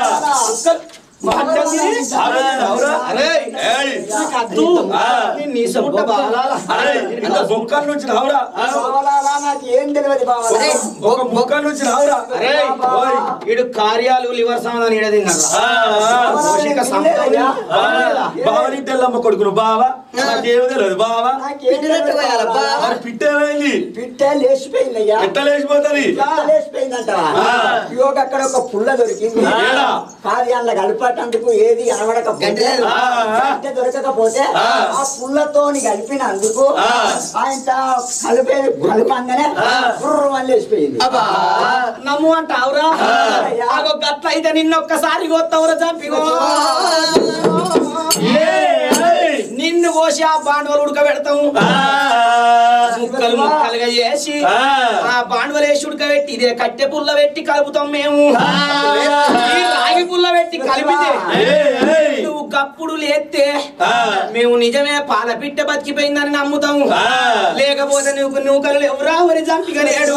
బొక్కల నుంచి రావురా నాకు ఏం తెలియదు బాబా ఒక బొక్కల నుంచి రావురా ఓయ్. ఇడు కార్యాలు లివర్ సమాధానం ఇడదిన్నారు పోషక సంపద బావని తెల్లమ్మ కొడుకును బావా నాకేమీ తెలియదు బావా నాకేం తెలియదు బాబా మరి పిట్టేమైంది పిట్ట లేచిపోయిందయ్యా ఎట్ట లేచిపోతుంది పిట్ట లేచిపోయిందంటవా ఇగోక అక్కడ ఒక పుల్ల దొరికింది ఏడా? కార్యాల కలిపేటందుకు ఏది అనబడకపోతే ఆ. గంటె దొరకకపోతే ఆ. ఆ పుల్లతోని కలిపినందుకు ఆ. ఆయన కలిపే కలపంగానే గుర్రు అని లేచిపోయింది నమ్ము అంటావురా అయ్యా. ఆగో గట్ల అయితే నిన్న ఒక్కసారి కొత్తవురా చంపిగో నిన్ను కోసి ఆ బాండవలు ఉడకబెడతాము ముక్కలు ముక్కలుగా చేసి ఆ. ఆ బాండవలు వేసి ఉడకబెట్టి ఇదే కట్టె పుల్ల పెట్టి కలుపుతాం మేము ఈ రాగి పుల్ల పెట్టి కలిపితే నువ్వు కప్పుడు లేస్తే మేము నిజమే పాల పిట్ట బతికిపోయిందని నమ్ముతాము లేకపోతే నువ్వు నూకలు ఎవరా వరి చంపిగా లేడు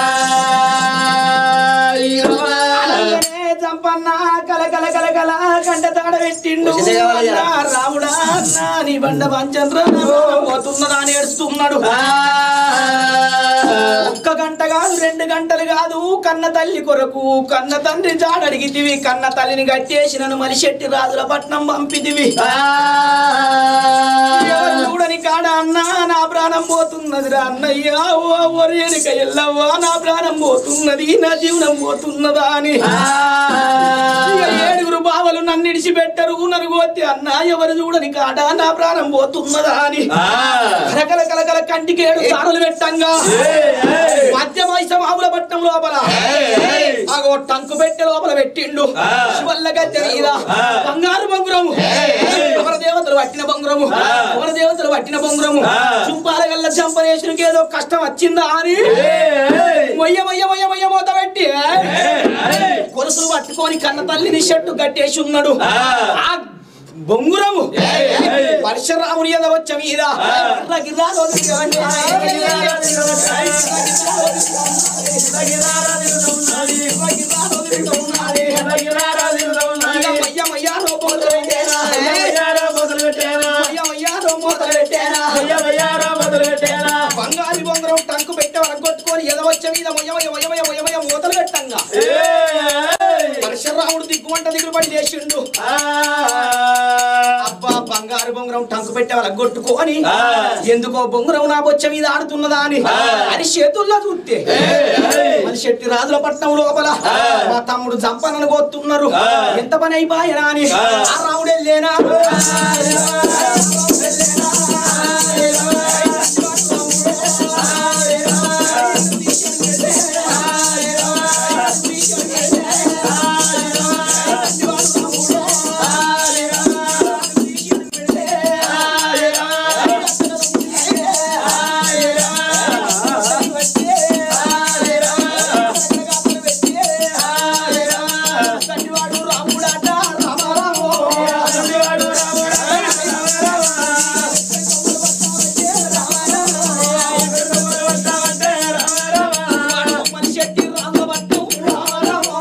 అలాగనే చంపన్న కల కల కల కల కంట తాడ పెట్టిండు అన్నా రాముడా అన్నా నీ బండ పంచంద్ర పోతున్నదా అని ఏడుస్తున్నాడు ఒక్క గంట కాదు రెండు గంటలు కాదు కన్న తల్లి కొరకు కన్న తండ్రి జాడ అడిగితివి కన్న తల్లిని కట్టేసి నన్ను మలిశెట్టి రాజుల పట్నం పంపితివి ఎవరు చూడని కాడ అన్నా నా ప్రాణం పోతున్నది రా అన్నయ్యా ఓ ఒరేనిక ఎల్లవ్వా నా ప్రాణం పోతున్నది నా జీవనం పోతున్నదా అని ఇక ఏడుగురు బావలు నన్ను ఇడిచిపెట్టరు నన్ను పోతే అన్నా ఎవరు చూడని కాడ నా ప్రాణం పోతున్నదా అని కలకల కలకల కంటికి ఏడు తారలు పెట్టంగా మధ్య వయసు ఆవుల పట్నం లోపల అగో టంకు పెట్టె లోపల పెట్టిండు శివల్ల గద్దె మీద బంగారు బొంగురము అమర దేవతలు పట్టిన బొంగురము అమర దేవతలు పట్టిన బొంగురము చుంపాల గల్ల చంపనేశ్వరికి ఏదో కష్టం వచ్చిందా అని మొయ్య మొయ్య మొయ్య మొయ్య మూత పెట్టి కొలుసులు పట్టుకొని కన్న తల్లిని షట్టు కట్టేసి ఉన్నాడు ఆ బొంగురము పరశురాముని ఎద వచ్చ మీద గిర్ర గిర్రా రోజు గిరవండి. ఇక మయ్య మయ్య రూపంలో పెట్టేనా. మయ్య మయ్య రూపంలో పెట్టేనా. బంగారు బొంగరం టంకు పెట్టే వరకు కొట్టుకొని ఎదవచ్చ మీద మొయ్య మొయ్య మొయ్య మొయ్య మొయ్య మొయ్య మూతలు పెట్టంగా పరశురాముడు దిగ్గుమంట దిగులు పడి లేచిండు అబ్బా బంగారు బొంగరం టంకు పెట్టే వాళ్ళకి కొట్టుకొని ఎందుకో బొంగరం నా బొచ్చ మీద ఆడుతున్నదా అని అని చేతుల్లో చూస్తే మన శెట్టి రాజుల పట్నం లోపల మా తమ్ముడు జంపనను కోస్తున్నారు ఎంత పని అయిపోయినా అని ఆ రాముడే లేనా తండ్రివాడు రాముడాట రామారామో మన శెట్టి రాజుల పట్నం రామారామో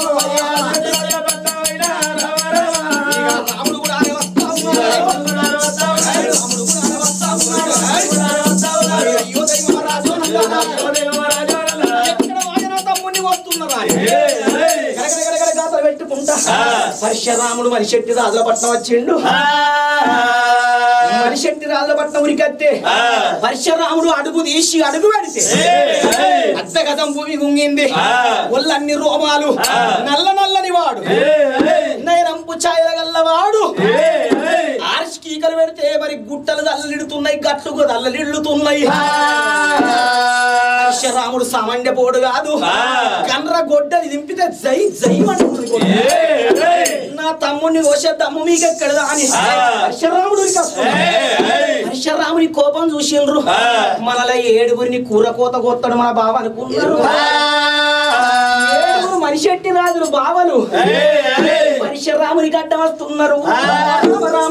ఇక రాముడు కూడా అనే వస్తా ఉన్నాడు. రాముడు కూడా అనే వస్తా ఉన్నాడు. అయ్యో దైవరాజు అన్నాడు. ఎక్కడ వాడినా తమ్ముడిని వస్తున్నారా గడగడగడగడ గాథలు పెట్టుకుంటా పరశురాముడు మనిషెట్టి రాజుల పట్నం వచ్చిండు మనిషెట్టి రాజుల పట్నం ఉరికత్తే పరశురాముడు అడుగు తీసి అడుగు పెడితే అర్ధ గతం భూమి గుంగింది ఒళ్ళన్ని రోమాలు నల్ల నల్లని వాడు నయరంపు ఛాయల గల్లవాడు ఆర్షికీకలు పెడితే మరి గుట్టలు దల్లలిడుతున్నాయి గట్లు దల్లలిడుతున్నాయి పరశురాముడు సామాన్య పోడు కాదు కన్ర గొడ్డని దింపితే జై జై అంటుంది గొడ్డ. నా తమ్ముడిని కోసే దమ్ము మీకు ఎక్కడదా అని పరశురాముడు పరశురాముని కోపం చూసిండ్రు మనల ఏడుగురిని కూర కోత కొత్తడు మన బావ అనుకున్నారు ఏడుగురు మనిషెట్టి రాజులు బావలు పరశురాముని గడ్డ వస్తున్నారు రామ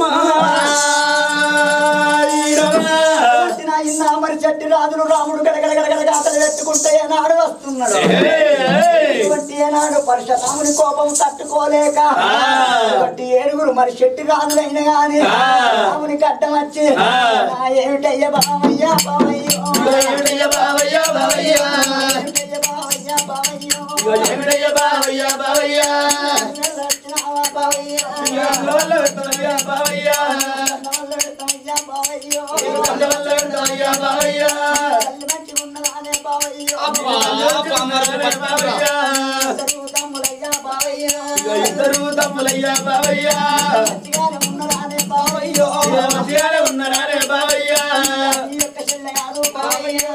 ఇన్న మరి చెట్టు రాజులు రాముడు గడగడగడగడ అతను పెట్టుకుంటే ఏనాడు వస్తున్నాడు ఇటువంటి ఏనాడు పరశురాముని కోపం తట్టుకోలేక ఇటువంటి ఏడుగురు మరి చెట్టు రాజులైన గాని రాముని కట్టం వచ్చి నా ఏమిటయ్య బావయ్య బావయ్యో ఏమిటయ్య బావయ్య బావయ్యో వచ్చినావా బావయ్యో బావయ్యో బావయ్యో తల్లి మంచిగా ఉన్నదానే బావయ్యో అబ్బా, తమ్ములయ్యా బావయ్యా మంచిగానే ఉన్నదానే బావయ్యో ఈ యొక్క చెల్లె కాదు బావయ్యో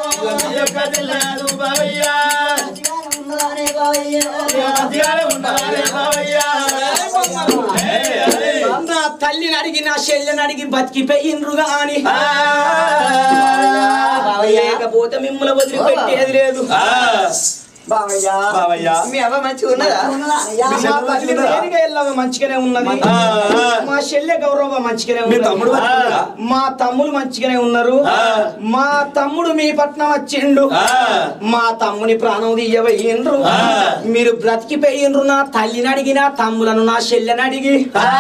మంచిగానే ఉన్నదానే బావయ్యో నా తల్లిని అడిగి నా చెల్లెని అడిగి బతికిపోయిండ్రు గాని లేకపోతే మిమ్మల్ని వదిలిపెట్టేది లేదు బావయ్యా బావయ్యా మీ అవ్వ మంచిగా ఉన్నదా ఉన్నదానయ్యా మా తల్లి రేణుక ఎల్లవ మంచిగానే ఉన్నది మా చెల్లె గౌరవ మంచిగానే మీ ఉన్నది తమ్ముడు మంచిగున్నాడా? మా తమ్ముడు మంచిగానే ఉన్నారు మా తమ్ముడు మీ పట్నం వచ్చిండు మా తమ్ముని ప్రాణం తీయబోయిండ్రు మీరు బ్రతికిపోయిండ్రు నా తల్లిని అడిగి నా తమ్ములను నా చెల్లెని అడిగి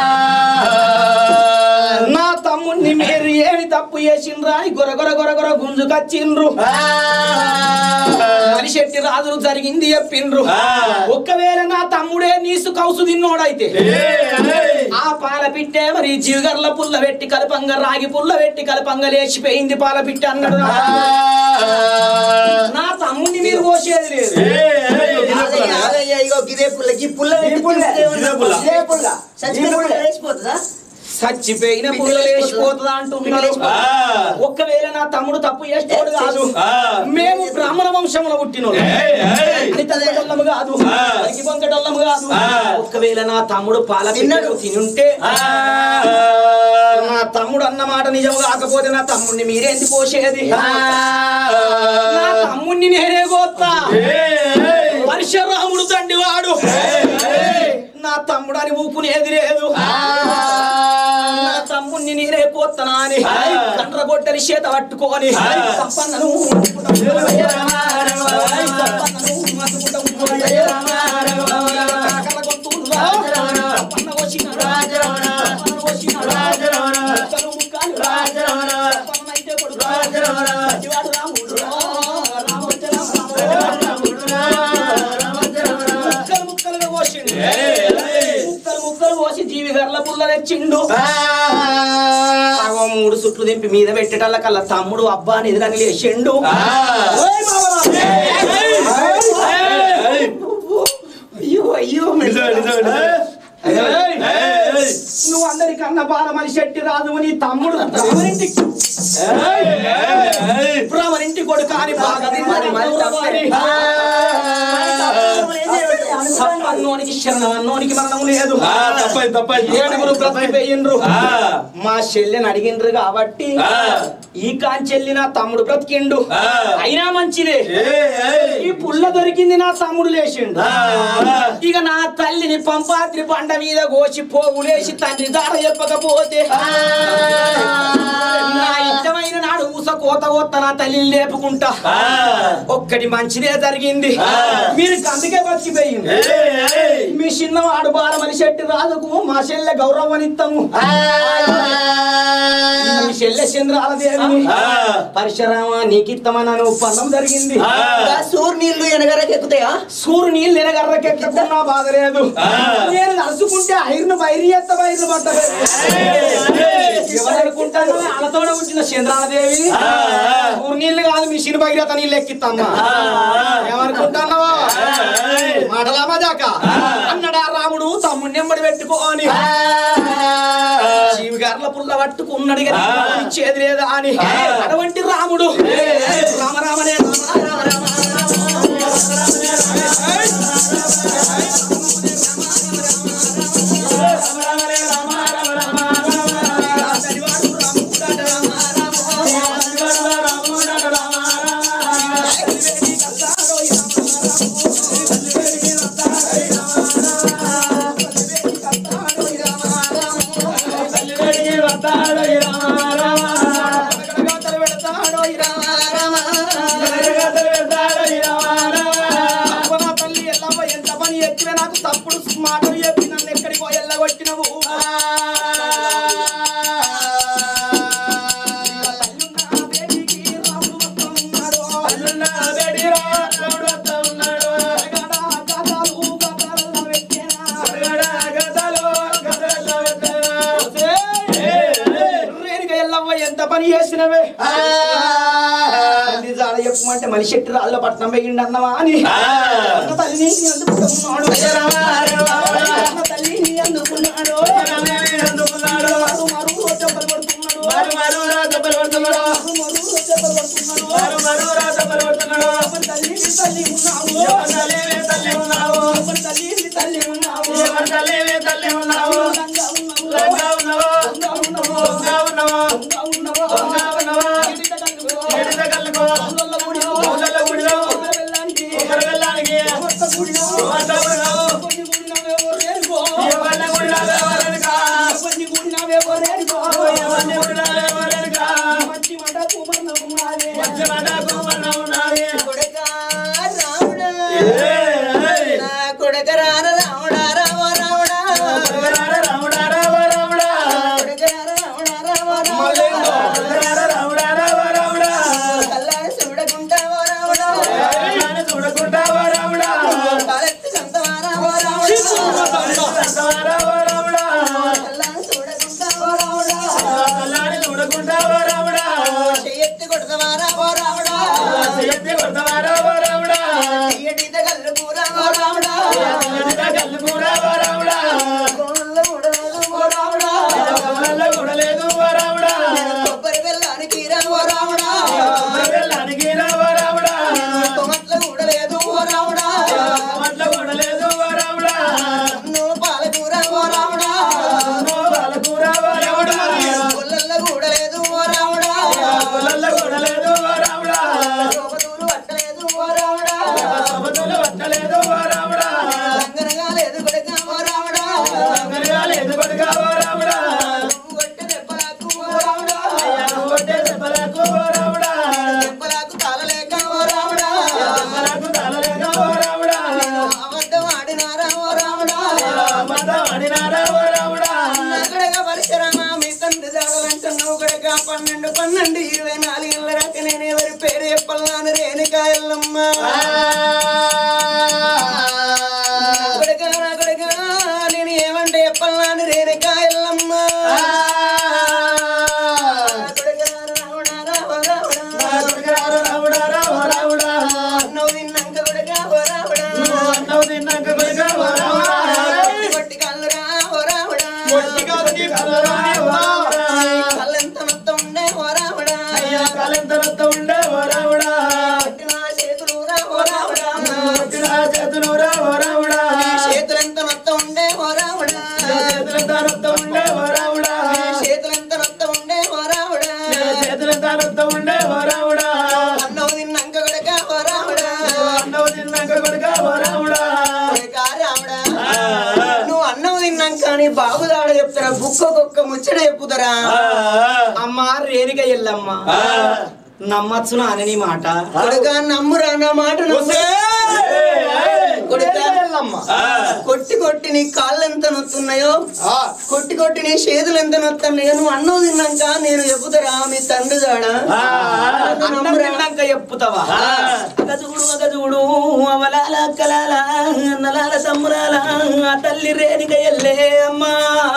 నా తమ్ముడిని మీరు ఏమి తప్పు చేసిండ్రా అని గొర గొర గొర గొర గుంజుకొచ్చిండ్రు మనిషెట్టి రాజులు జరిగింది చెప్పిండ్రు ఒక్కవేళ నా తమ్ముడే నీసు కౌసు తిన్నోడైతే ఆ పాల పిట్టే మరి జీగర్ల పుల్ల పెట్టి కలపంగా రాగి పుల్ల పెట్టి కలపంగా లేచిపోయింది పాల పిట్ట అన్నాడు నా తమ్ముడు. నా తమ్ముడిని మీరు పోసేది లేదు ఆగయ్య, ఆగయ్య, ఇగో గిదే పుల్ల ఈ పుల్ల పెట్టి తీస్తే ఏమన్నా పుల్ల. ఇదే పుల్ల చచ్చిపోయిన పుల్ల లేచిపోతుందా చచ్చిపోయిన పుల్ల లేచిపోతుందా అంటున్నారు ఒక్కవేళ నా తమ్ముడు తప్పు చేసినోడు కాదు మేము బ్రాహ్మణ వంశంలో పుట్టినోడు అనితల్లము కాదు అరికి బొంకటల్లము కాదు ఒక్కవేళ నా తమ్ముడు పాల పిల్లలు తినుంటే నా తమ్ముడు అన్న మాట నిజం కాకపోతే నా తమ్ముడిని మీరేంది పోసేది నా తమ్ముడిని నేనే కోస్తా పరశురాముడు తండ్రివాడు నా తమ్ముడు అని ఊపునేది లేదు నా తమ్ముడిని నేనే పోతనా అని కండ్ర గొడ్డలి చేత పట్టుకొని సంపన్నను ముక్కలు ముక్కలుగా కోసిండు ముక్కలు ముక్కలు కోసి జీవి గర్ల పుల్ల తెచ్చిండు ఆగో మూడు సుట్లు దింపి మీద పెట్టేటల్ల కల్లా తమ్ముడు అబ్బా అని ఎదురని లేచిండు ఓయ్ మావరా. అయ్యో అయ్యో నువ్వు అందరికన్నా బాలమని శెట్టి రాదు నీ తమ్ముడు బ్రాహ్మణింటి బ్రాహ్మణింటి కొడుకు అని బాగా తిన్నది మరి తప్పని. సంపన్నోనికి శరణం అన్నోనికి మరణం లేదు తప్పైంది తప్పైంది ఏడుగురు బ్రతికిపోయిండ్రు ఆ. మా చెల్లెని అడిగిండ్రు కాబట్టి ఆ. ఈ కాంచెల్లి నా తమ్ముడు బ్రతికిండు ఆ. అయినా మంచిదే ఏయ్, ఏయ్. ఈ పుల్ల దొరికింది నా తమ్ముడు లేచిండు ఆ. ఇక నా తల్లిని పంపాత్రి బండ మీద కోసి పోగులేసి తండ్రి దార చెప్పకపోతే నా ఇష్టమైన నాడు ఊస కోత కోత నా తల్లిని లేపుకుంటా ఆ. ఒక్కటి మంచిదే జరిగింది ఆ. మీరు అందుకే బతికిపోయింది ఏయ్, ఏయ్. మీ చిన్నవాడు బాలమని శెట్టి రాదుకు మా చెల్లె గౌరవనిత్తము మీ చెల్లె చంద్రాలదేవి ఆ. పరశురామ నీకిత్తమని అని ఒప్పందం జరిగింది ఆ. సూర్ నీళ్లు ఎనగరకు ఎక్కుతాయా సూరు నీళ్ళు ఎనగర్రకెక్కుతున్నా బాధ లేదు ఆ. నేను నడుచుకుంటే ఐరును బైరి ఎత్త బైరును పట్టలేదు ఎవరనుకుంటాను అలతోడ వచ్చిన చంద్రాలదేవి ఆ. సూరు నీళ్ళు కాదు మీ శని బైరత నీళ్ళు ఎక్కిత్తమ్మా ఏమనుకుంటున్నావా మాటలా మజాక అన్నడా రాముడు తమ్ముడిని ఎంబడి పెట్టుకోని జీవిగార్ల పుల్ల పట్టుకున్నాడు ఇక ఇచ్చేది లేదా అని అటువంటి రాముడు రామ రామనే రామ రామ రామ పెడతాడో ఈ రామ రామ అవ్వ నా తల్లి ఎల్లవ్వ ఎంత పని ఎక్కిన నాకు తప్పుడు మాటలు చెప్పి నన్ను ఎక్కడికో ఎల్లగొట్టినవు రేణుక ఎల్లవ్వ ఎంత పని చేసినవే తల్లి జాడ చెప్పమంటే మనిషి ఎట్టి రాళ్ళ పట్నం వేయండి అన్నవా అని అన్న తల్లిని అందుకున్నాడు అన్న తల్లిని అందుకున్నాడు మరు మరు చెప్పలు పడుతున్నాడు మరు మరు చెప్పలు పడుతున్నాడు అప్పటి తల్లిని తల్లి ఉన్నావు అప్పటి తల్లిని తల్లి ఉన్నావు లంగా ఉన్నావు లంగా ఉన్నావు లంగా ఉన్నావు ఎడిట కలుగు. ఊళ్ళల్లో గుడిలో, ఊళ్ళ బెల్లానికి, ఒక్క గుడిలో, కొన్ని గుడినవేవో రేరుకో. కొన్ని గుడినవేవో రేరుకో. మంచి మాట కుమర్నమున్నాది. కొడకా రాముడా నా కొడక రాన రాముడా రామ రాముడా కొడక రాన రాముడా రామ రాముడా కల్లాని చూడకుంటావో రాముడా కాలెత్తి సంతవా రామ రాముడా కల్లాని చూడకుంటావో రాముడా చెయ్యెత్తి కొడతావా రామ రాముడా చెయ్యటిత కళ్ళు కూరావో రాముడా కోళ్ళ కూడలేదు ఓ రాముడా కొబ్బరి బెల్లానికి రావో రాముడా కొమట్ల కూడలేదు ఓ రాముడా నువ్వు పాలకూర ఓ రాముడా కొల్లల్ల కూడలేదు ఓ రాముడా శోభతూరు పట్టలేదు ఓ రాముడా పన్నెండు పన్నెండు ఇరవై నాలుగు ఏళ్ళ రాక నేను ఎవరి పేరు చెప్పాలను రేణుకా ఎల్లమ్మ కొడుకా నా కొడుకా నేను ఏమంటే చెప్పాలను రేణుకా ఎల్లమ్మ కొడుకా రావడా రావ రావడా అన్నవు తిన్నాక కొడుకా ఓ రావడా కొట్టి కళ్ళు రా ఓ రావడా కళ్ళెంత మొత్తం ఉండే ఓ రావడా కొట్టిన చేతులు రా ఓ రావడా చేతులెంత మొత్తం ఉండే ఓ రావడా చేతులెంత మొత్తం ఉండే ఓ రావడా అన్నవు తిన్నాక కొడుకా ఓ రావడా కొడుకా రావడా నువ్వు అన్నం తిన్నాక నీ బాబుదాడ చెప్తారా బుక్కొక్క ముచ్చట చెప్పుతారా అమ్మ రేణుక ఎల్లమ్మ నమ్మచ్చునా అని నీ మాట కొడుకా నమ్మురా నా మాట నమ్ము. కొడుకా కొట్టి కొట్టి నీ కాళ్ళు ఎంత నొత్తున్నాయో కొట్టి కొట్టి నీ చేతులు ఎంత నొత్తున్నాయో నువ్వు అన్నం తిన్నాక నేను చెప్పుతారా మీ తండ్రి దాడా అన్నం తిన్నాక చెప్పుతావా అగ చూడు అగ చూడు అవలాల కలాల అన్నలాల తమ్మురాల ఆ తల్లి రేణుక ఎల్లే అమ్మా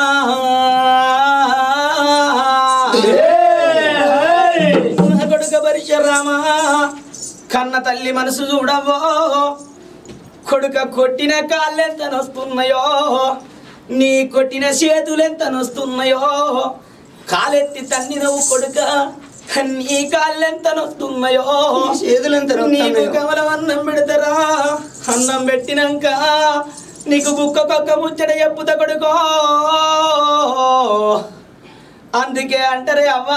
నా కొడుక పరిశరామా కన్న తల్లి మనసు చూడవో కొడుక కొట్టిన కాళ్ళెంత నొస్తున్నాయో నీ కొట్టిన చేతులెంత నొస్తున్నాయో కాలెత్తి తన్ని నువ్వు కొడుక నీ కాళ్ళెంత నొస్తున్నాయో నీ చేతులు ఎంత నీకు నొస్తున్నాయో? కమలం అన్నం పెడతారా అన్నం పెట్టినాక నీకు బుక్కకొక్క ముచ్చట చెప్పుతా కొడుకో అందుకే అంటారే అవ్వా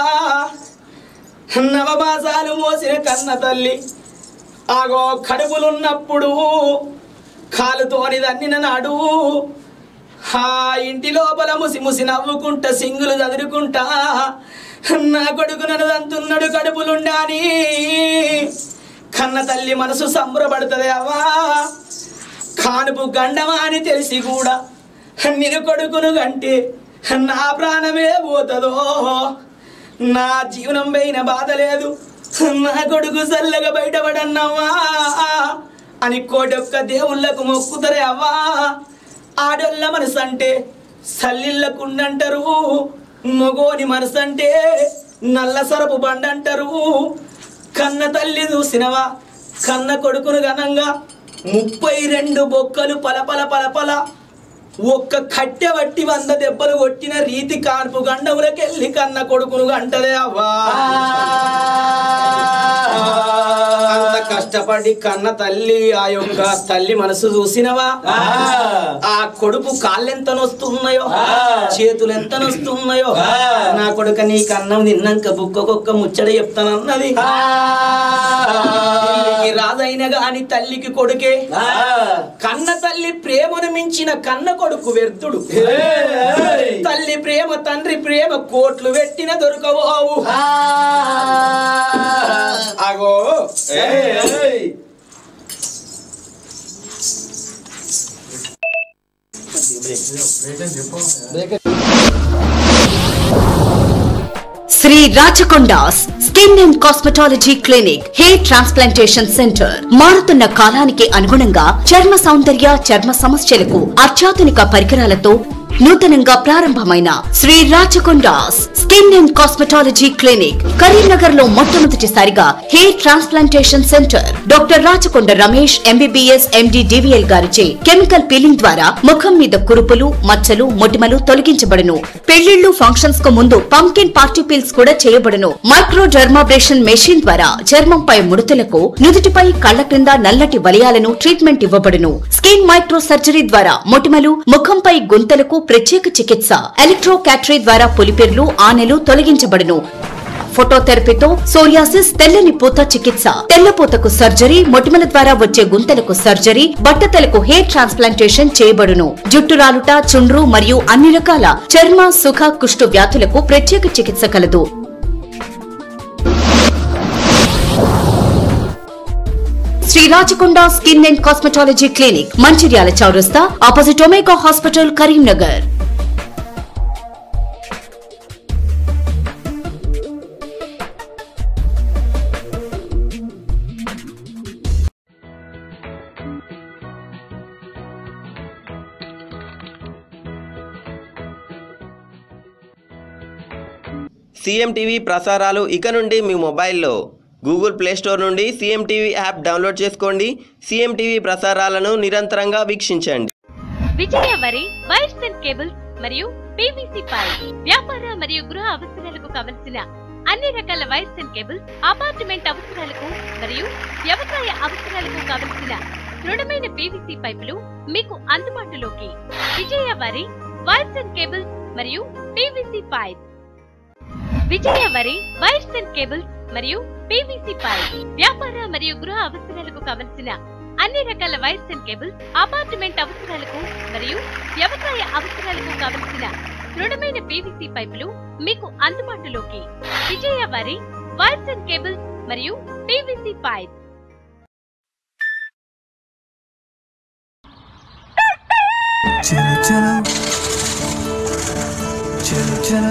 నవమాసాలు మోసిన కన్న తల్లి ఆగో కడుపులున్నప్పుడు కాలుతోని దన్నిన నాడు ఆ ఇంటి లోపల ముసి ముసి నవ్వుకుంటా సింగులు చదురుకుంటా నా కొడుకు నన్ను దంతున్నాడు కడుపులుండాని కన్న తల్లి మనసు సంబరపడుతుంది అవ్వా కానుపు గండమా అని తెలిసి కూడా నేను కొడుకును గంటే నా ప్రాణమే పోతుందో నా జీవనం పైన బాధ లేదు నా కొడుకు చల్లగా బయటపడన్నవ్వా అని కోటొక్క దేవుళ్ళకు మొక్కుతారే అవ్వా ఆడోళ్ళ మనసు అంటే సల్లిళ్ళకుండంటారు మొగోని మనసు అంటే నల్ల సరపు బండంటారు కన్న తల్లి చూసినవా కన్న కొడుకును ఘనంగా ముప్పై రెండు బొక్కలు పలపల పలపల ఒక్క కట్టె వట్టి వంద దెబ్బలు కొట్టిన రీతి కాన్పు గండములకెళ్ళి కన్న కొడుకును గంటదే అవ్వా అంత కష్టపడి కన్న తల్లి ఆ యొక్క తల్లి మనసు చూసినవా ఆ కొడుకు కాళ్ళెంత నొస్తున్నాయో చేతులు ఎంత నొస్తున్నాయో నా కొడుక నీ కన్నం తిన్నాక బుక్కకొక్క ముచ్చట చెప్తానన్నది తల్లికి రాజైన గాని తల్లికి కొడుకే కన్న తల్లి ప్రేమను మించిన కన్న కొడుకు వ్యర్థుడు తల్లి ప్రేమ తండ్రి ప్రేమ కోట్లు పెట్టిన దొరకవావు అగో Shri Rachakonda's skin and cosmetology clinic hair transplantation centre మారుతున్న కాలానికి అనుగుణంగా చర్మ సౌందర్య చర్మ సమస్యలకు అత్యాధునిక పరికరాలతో నూతనంగా ప్రారంభమైన Shri Rachakonda's skin and cosmetology clinic Karimnagar లో మొట్టమొదటిసారిగా hair transplantation centre doctor Rachakonda Ramesh MBBS MD DVL గారిచే కెమికల్ పీలింగ్ ద్వారా ముఖం మీద కురుపులు మచ్చలు మొటిమలు తొలగించబడును పెళ్లిళ్లు ఫంక్షన్స్ కు ముందు పంకిన్ పార్టీ పీల్స్ కూడా చేయబడును మైక్రో డర్మాబ్రేషన్ మెషిన్ ద్వారా చర్మంపై ముడతలకు నుదుటిపై కళ్ల క్రింద నల్లటి వలయాలను ట్రీట్మెంట్ ఇవ్వబడును స్కిన్ మైక్రో సర్జరీ ద్వారా మొటిమలు ముఖంపై గుంతలకు ప్రత్యేక చికిత్స ఎలక్ట్రో క్యాటరీ ద్వారా పులిపిర్లు ఆనెలు తొలగించబడును ఫోటోథెరపీతో సోరియాసిస్ తెల్లని పూత చికిత్స తెల్లపూతకు సర్జరీ మొటిమల ద్వారా వచ్చే గుంతలకు సర్జరీ బట్టతలకు హెయిర్ ట్రాన్స్ప్లాంటేషన్ చేయబడును జుట్టు రాలుట చుండ్రు మరియు అన్ని రకాల చర్మ సుఖ కుష్టు వ్యాధులకు ప్రత్యేక చికిత్స కలదు Shri Rachakonda skin and cosmetology clinic Mancherial చౌరస్తా opposite Omega hospital Karimnagar CM TV ప్రసారాలు ఇక నుండి మీ మొబైల్లో గూగుల్ ప్లే స్టోర్ నుండి సీఎం టీవీ యాప్ డౌన్లోడ్ చేసుకోండి సీఎం టీవీ ప్రసారాలను నిరంతరంగా వీక్షించండి Vijaya Vari wires and cables మరియు పీవీసీ పైప్ వ్యాపార మరియు గృహ అవసరాలకు కావలసిన అన్ని రకాల వైర్స్ అండ్ కేబుల్స్ అపార్ట్మెంట్ అవసరాలకు మరియు వ్యవసాయ అవసరాలకు కావలసిన దృఢమైన పీవీసీ పైపులు మీకు అందుబాటులోకి Vijaya Vari wires and cables మరియు PVC pipe Vijaya Vari wires and cables మరియు పీవీసీ పైప్ వ్యాపార మరియు గృహ అవసరాలకు కావలసిన అన్ని రకాల వైర్స్ అండ్ కేబుల్స్ అపార్ట్మెంట్ అవసరాలకు మరియు వ్యవసాయ అవసరాలకు కావలసిన దృఢమైన పీవీసీ పైపులు మీకు అందుబాటులోకి Vijaya Vari wires and cables మరియు పీవీసీ పైప్ చలో చలో చలో చలో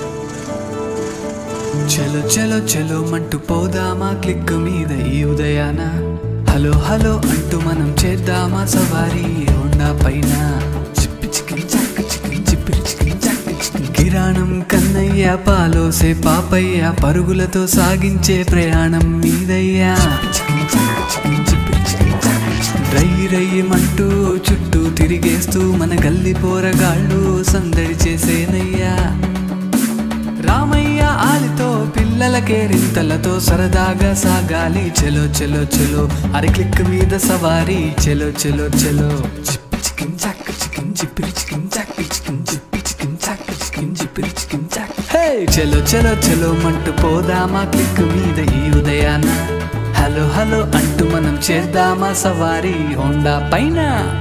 చలో చలో చలో మంటూ పోదామా క్లిక్ మీద ఈ ఉదయాన హలో హలో అంటూ మనం చేద్దామా సవారీ హోండా పైన చిప్పి చికిన్ చక్క చికిన్ చిప్పిరి చికిన్ చక్క చికిన్ కిరాణం కన్నయ్య పాలోసే పాపయ్య పరుగులతో సాగించే ప్రయాణం మీదయ్యా చికిన్ చక్క చికిన్ చిప్పిరి చికిన్ చక్క చికిన్ రై రయ్యమంటూ చుట్టూ తిరిగేస్తూ మన గల్లి పోరగాళ్ళు సందడి చేసేనయ్యా రామయ్య ఆలితో పిల్లల కేరింతలతో సరదాగా సాగాలి చెలో చెలో చెలో అరి క్లిక్ మీద సవారీ చెలో చెలో చెలో చిప్పి చికిన్ చాక్ చికిన్ చిప్పిరి చికిన్ చాక్ చికిన్ చిప్పి చికిన్ చాక్ చికిన్ చిప్పిరి చికిన్ చాక్ హే చెలో చెలో చెలో మంటూ పోదామా క్లిక్ మీద ఈ ఉదయాన హలో హలో అంటూ మనం చేద్దామా సవారీ హోండా పైన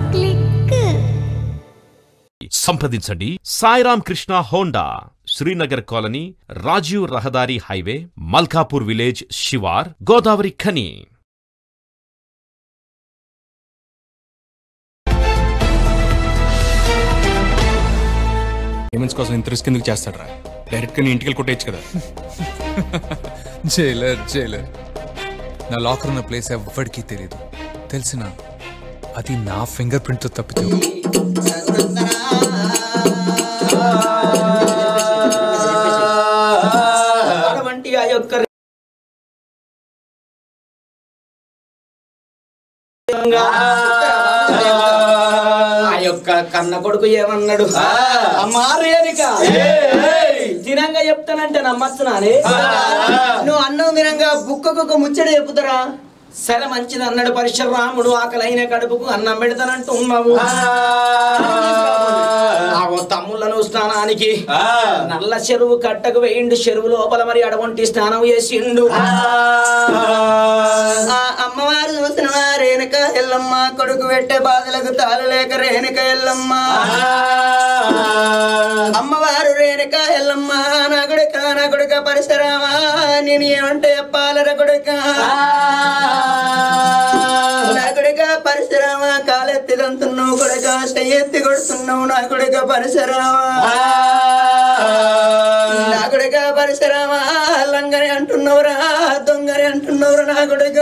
సంప్రదించండి సాయిరామ్ కృష్ణ హోండా శ్రీనగర్ కాలనీ రాజీవ్ రహదారి హైవే మల్కాపూర్ విలేజ్ శివార్ గోదావరి ఖని పేమెంట్స్ కోసం ఇంత రిస్క్ ఎందుకు చేస్తాడరా డైరెక్ట్గా నీ ఇంటికి వెళ్ళి కొట్టేయచ్చు కదా జైలర్ జైలర్ నా లాకర్ ఉన్న ప్లేస్ ఎవ్వడికి తెలియదు తెలిసిన అది నా ఫింగర్ ప్రింట్తో తప్పితే అటువంటి ఆ యొక్క ఆ యొక్క కన్న కొడుకు ఏమన్నాడు అమ్మా రేణుక తినంగా చెప్తానంటే నమ్మచ్చునానే నువ్వు అన్నం తినంగా బుక్కకు ఒక ముచ్చట చెప్పుతారా సరే మంచిది అన్నాడు పరశురాముడు ఆకలైన కడుపుకు అన్నం పెడతానంటూ ఉన్నావు ఆగో తమ్ముళ్ళను స్నానానికి నల్ల చెరువు కట్టకు వేయిండు చెరువు లోపల మరి అడవంటి స్నానం చేసిండు ఆ అమ్మవారు చూసిన రేణుక ఎల్లమ్మ కొడుకు పెట్టే బాధలకు తాళలేక రేణుక ఎల్లమ్మ అమ్మవారు రేణుక ఎల్లమ్మ నా కొడుక నా కొడుక పరిసరామా నేను ఏమంటే చెప్పాలర కొడుక నా కొడుక పరిసరామా కాలెత్తి దంతున్నావు కొడుక చెయ్యెత్తి కొడుతున్నావు నా కొడుక పరిసరామా నా కొడుక పరిసరామా లంగని అంటున్నవురా దొంగని అంటున్నవురా నా కొడుక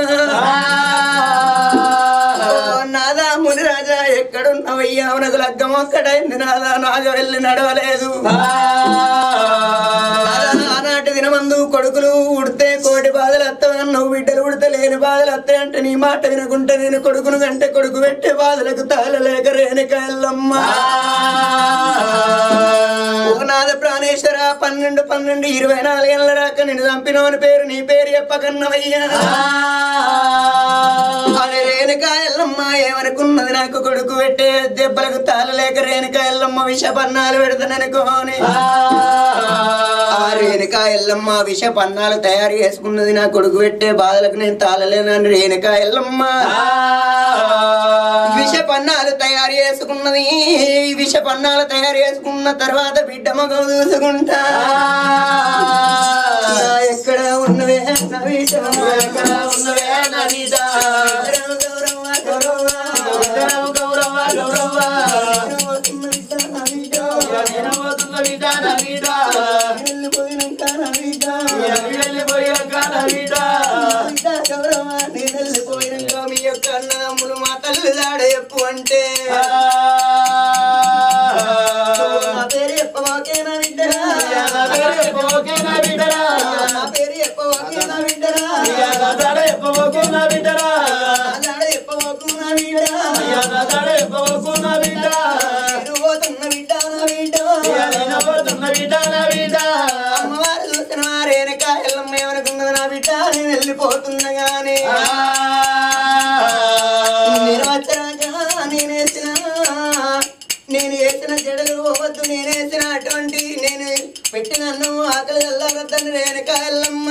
ఓ నాదా మునిరాజా ఎక్కడున్నవయ్యా మనకు లగ్గం ఒక్కడైంది నాదా నాగ వెళ్ళి నడవలేదు నాదా, ఆనాటి దినమందు కొడుకులు ఉడితే కోటి బాధలు అత్తవన్నావు బిడ్డలు ఉడితే లేని బాధలు అత్తాయి అంటే నీ మాట వినకుంటే నేను కొడుకును కంటే కొడుకు పెట్టే బాధలకు తాళలేక రేణుక ఎల్లమ్మ నాద ప్రాణేశ్వర పన్నెండు పన్నెండు ఇరవై నాలుగేళ్ళ రాక నేను చంపినవని పేరు నీ పేరు చెప్పకన్నవయ్యా అరే రేణుక ఎల్లమ్మ ఏమనుకున్నది నాకు కొడుకు పెట్టే దెబ్బలకు తాళలేక రేణుక ఎల్లమ్మ విష పన్నాలు పెడతాననుకోని ఆ రేణుక ఎల్లమ్మ విష పన్నాలు తయారు చేసుకున్నది నా కొడుకు పెట్టే బాధలకు నేను తాళలేనని రేణుక ఎల్లమ్మ విష పన్నాలు తయారు చేసుకున్నది ఈ విష పన్నాలు తయారు చేసుకున్న తర్వాత బిడ్డ మగం చూసుకుంటా నా ఎక్కడ ఉన్నవే నా విష ఎక్కడ ఉన్నవే నా విష గౌరవ గౌరవ గౌరవ గౌరవ గౌరవ వెళ్ళిపోయినాక నా బిడ్డ వెళ్ళిపోయినాక నా బిడ్డ గౌరవ నేను వెళ్ళిపోయినాక మీ యొక్క అన్నదమ్ములు మా తల్లి దాడ చెప్పు అంటే నా పేరు చెప్పమాకేనా బిడ్డ నా పేరు చెప్పమాకేనా బిడ్డ రాజాడ ఎప్పవకున్న బిడ్డరా రాజాడ ఎప్పవకున్న బిడ్డ అయ్యా రాజాడ ఎప్పవకున్న బిడ్డ నేను పోతున్న బిడ్డ నా బిడ్డ నేను పోతున్న బిడ్డ నా బిడ్డ అమ్మవారు చూసిన వారేనక ఎల్లమ్మ ఏమనుకున్నది నా బిడ్డ నేను వెళ్ళిపోతున్నా గానీ నేను వచ్చరాక నేనేసిన నేను వేసిన జడలు పోవద్దు నేనేసిన అటువంటి నేను పెట్టిన అన్నం ఆకలి వెళ్ళగద్దని రేణుక ఎల్లమ్మ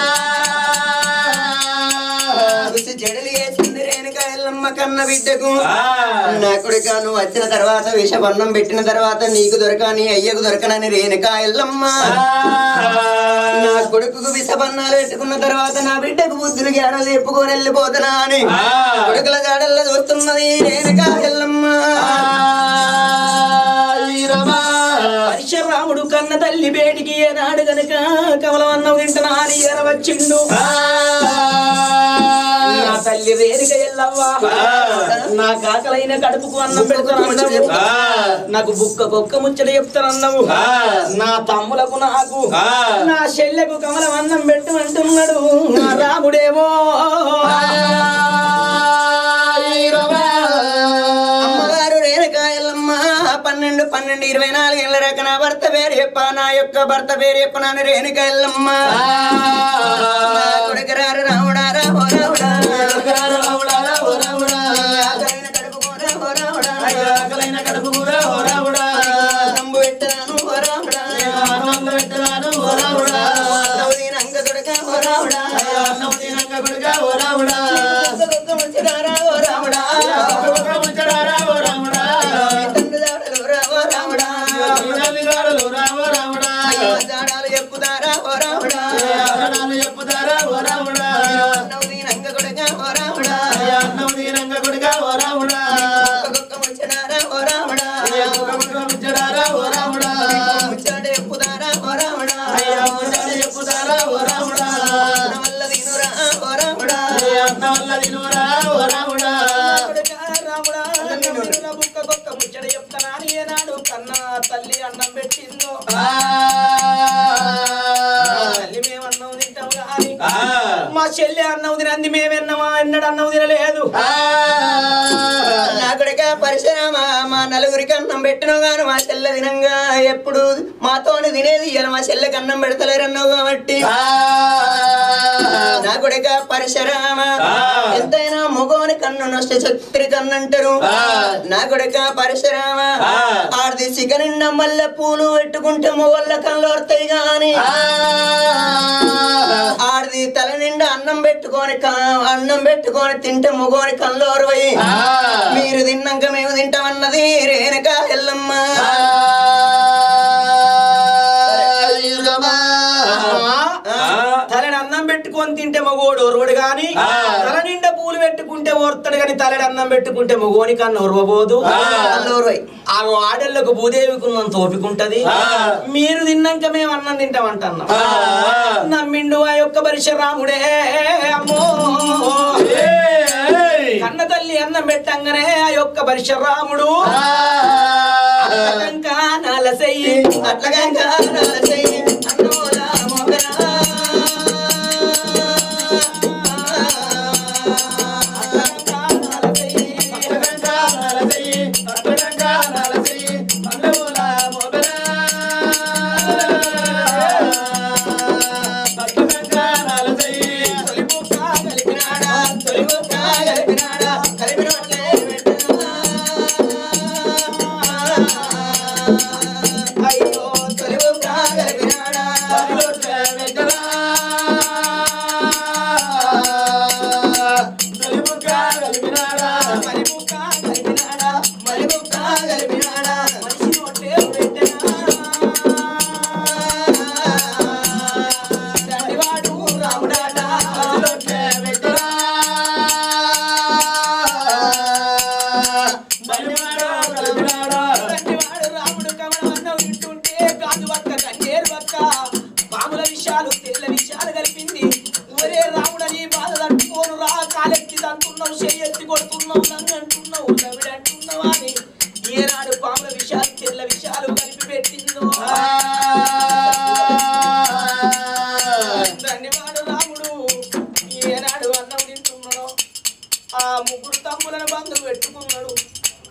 చూసి జడలు వేసింది రేణుక ఎల్లమ్మ కన్న బిడ్డకు నా కొడుక నువ్వు వచ్చిన తర్వాత విషపన్నం పెట్టిన తర్వాత నీకు దొరక నీ అయ్యకు దొరకనని రేణుక ఎల్లమ్మ నా కొడుకుకు విషపన్నాలు పెట్టుకున్న తర్వాత నా బిడ్డకు బుద్ధులు జ్ఞానాలు చెప్పుకొని వెళ్ళిపోతున్నా అని కొడుకుల జాడల్లో చూస్తున్నది రేణుక ఎల్లమ్మ పరశురాముడు కన్న తల్లి బేటికి ఏనాడు గనక కమలం అన్నం తింటున్నా అని ఎరవచ్చిండు నా తల్లి రేరుగా ఎల్లవ్వా నా కాకలైన కడుపుకు అన్నం పెడతానన్నావు నాకు బుక్క కుక్క ముచ్చట చెప్తానన్నావు నా తమ్ములకు నాకు నా చెల్లెకు కమలం అన్నం పెట్టు అంటున్నాడు నా రాముడేమో అమ్మగారు రేణుకాయలమ్మ పన్నెండు పన్నెండు ఇరవై నాలుగు ఏళ్ళ రక నా భర్త పేరు చెప్ప నా యొక్క భర్త పేరు చెప్ప నాని రేణుకాయలమ్మ నా కొడుకురారు రాముడా రామో రాముడా ఆకలైన కడుపు కూర ఓ రాముడా నంబు పెట్టరాను ఓ రాముడా నవ్వుదీనంగ కొడుక ఓ రాముడా ఒక్క ముచ్చటారా ఓ రాముడా తండ్రి దాడలు రా ఓ రాముడా అయ్యో జాడాలు చెప్పుతారా ఓ రాముడా నవ్వుదీనంగ కొడుక ఓ రాముడా ఒక్కొక్క ముచ్చటారా ఓ రాముడా ముచ్చట చెప్పుతారా ఓ రాముడా నా వల్ల దీనురా ఓ రాముడా రాముడా రాముడా బుక్క కుక్క ముచ్చట చెప్తానా అని ఏనాడు కన్నా తల్లి అన్నం పెట్టిందో తల్లి మేము అన్నం తింటాం కానీ మా చెల్లి అన్నం తినంది మేమెన్నమా ఎన్నడు అన్నం తినలేదు నా కొడుక పరిశ్రమ మా నలుగురికి అన్నం పెట్టిన గాను మా చెల్లె తినంగా ఎప్పుడు మాతోని తినేది ఇలా మా చెల్లెకి అన్నం పెడతలేరన్నావు కాబట్టి నా కొడుక పరిశ్రమ ఎంతైనా మగోని కన్ను నష్ట శక్తి కన్నంటారు నా కొడుక పరిశ్రమ ఆడిది సిగ నిండా మల్లె పూలు పెట్టుకుంటే మొగోళ్ళ కళ్ళు వస్తాయి గాని ఆడిది తల నిండా అన్నం పెట్టుకొని క- అన్నం పెట్టుకొని తింటే మొగోని కళ్ళు ఓర్వయి మీరు తిన్నాక మేము తింటామన్నది రేణుక ఎల్లమ్మ తలని అన్నం పెట్టుకొని తింటే మగోడు ఒరవడు గాని తల నిండా పూలు పెట్టుకుంటే ఓర్తాడు గాని తలడి అన్నం పెట్టుకుంటే మగోని కన్నా ఒరవబోదు ఆ ఆడళ్ళకు భూదేవికి ఉన్నంత ఓపిక ఉంటది మీరు తిన్నాక మేము అన్నం తింటామంటున్నాం నమ్మిండు ఆ యొక్క పరిశరాముడే అమ్మో కన్న తల్లి అన్నం పెట్టంగానే ఆ యొక్క పరిశరాముడు అట్లగంక నలసెయ్యి అట్లగంక నలసెయ్యి అన్నోలా మొగరా అయ్యో తొలివు కాగలిపినాడా మలిము కాగలిపినాడా మనిషి నోటే పెట్టనా దండివాడు రాముడాట దండివాడు రాముడు కమలం అన్నం తింటుంటే కాదు వక్క కన్నేరు వక్క పాముల విషయాలు తెల్ల విషయాలు కలిపింది ఒరే రాముడని బాధ తట్టుకోను రా కాలెత్తి తంటున్నావు చెయ్యెత్తి కొడుతున్నావు నన్ను అంటున్నావు నవిడు అంటున్నావు అని ఏనాడు పాముల విషయాలు తెల్ల విషయాలు కలిపి పెట్టిందో దండివాడు రాముడు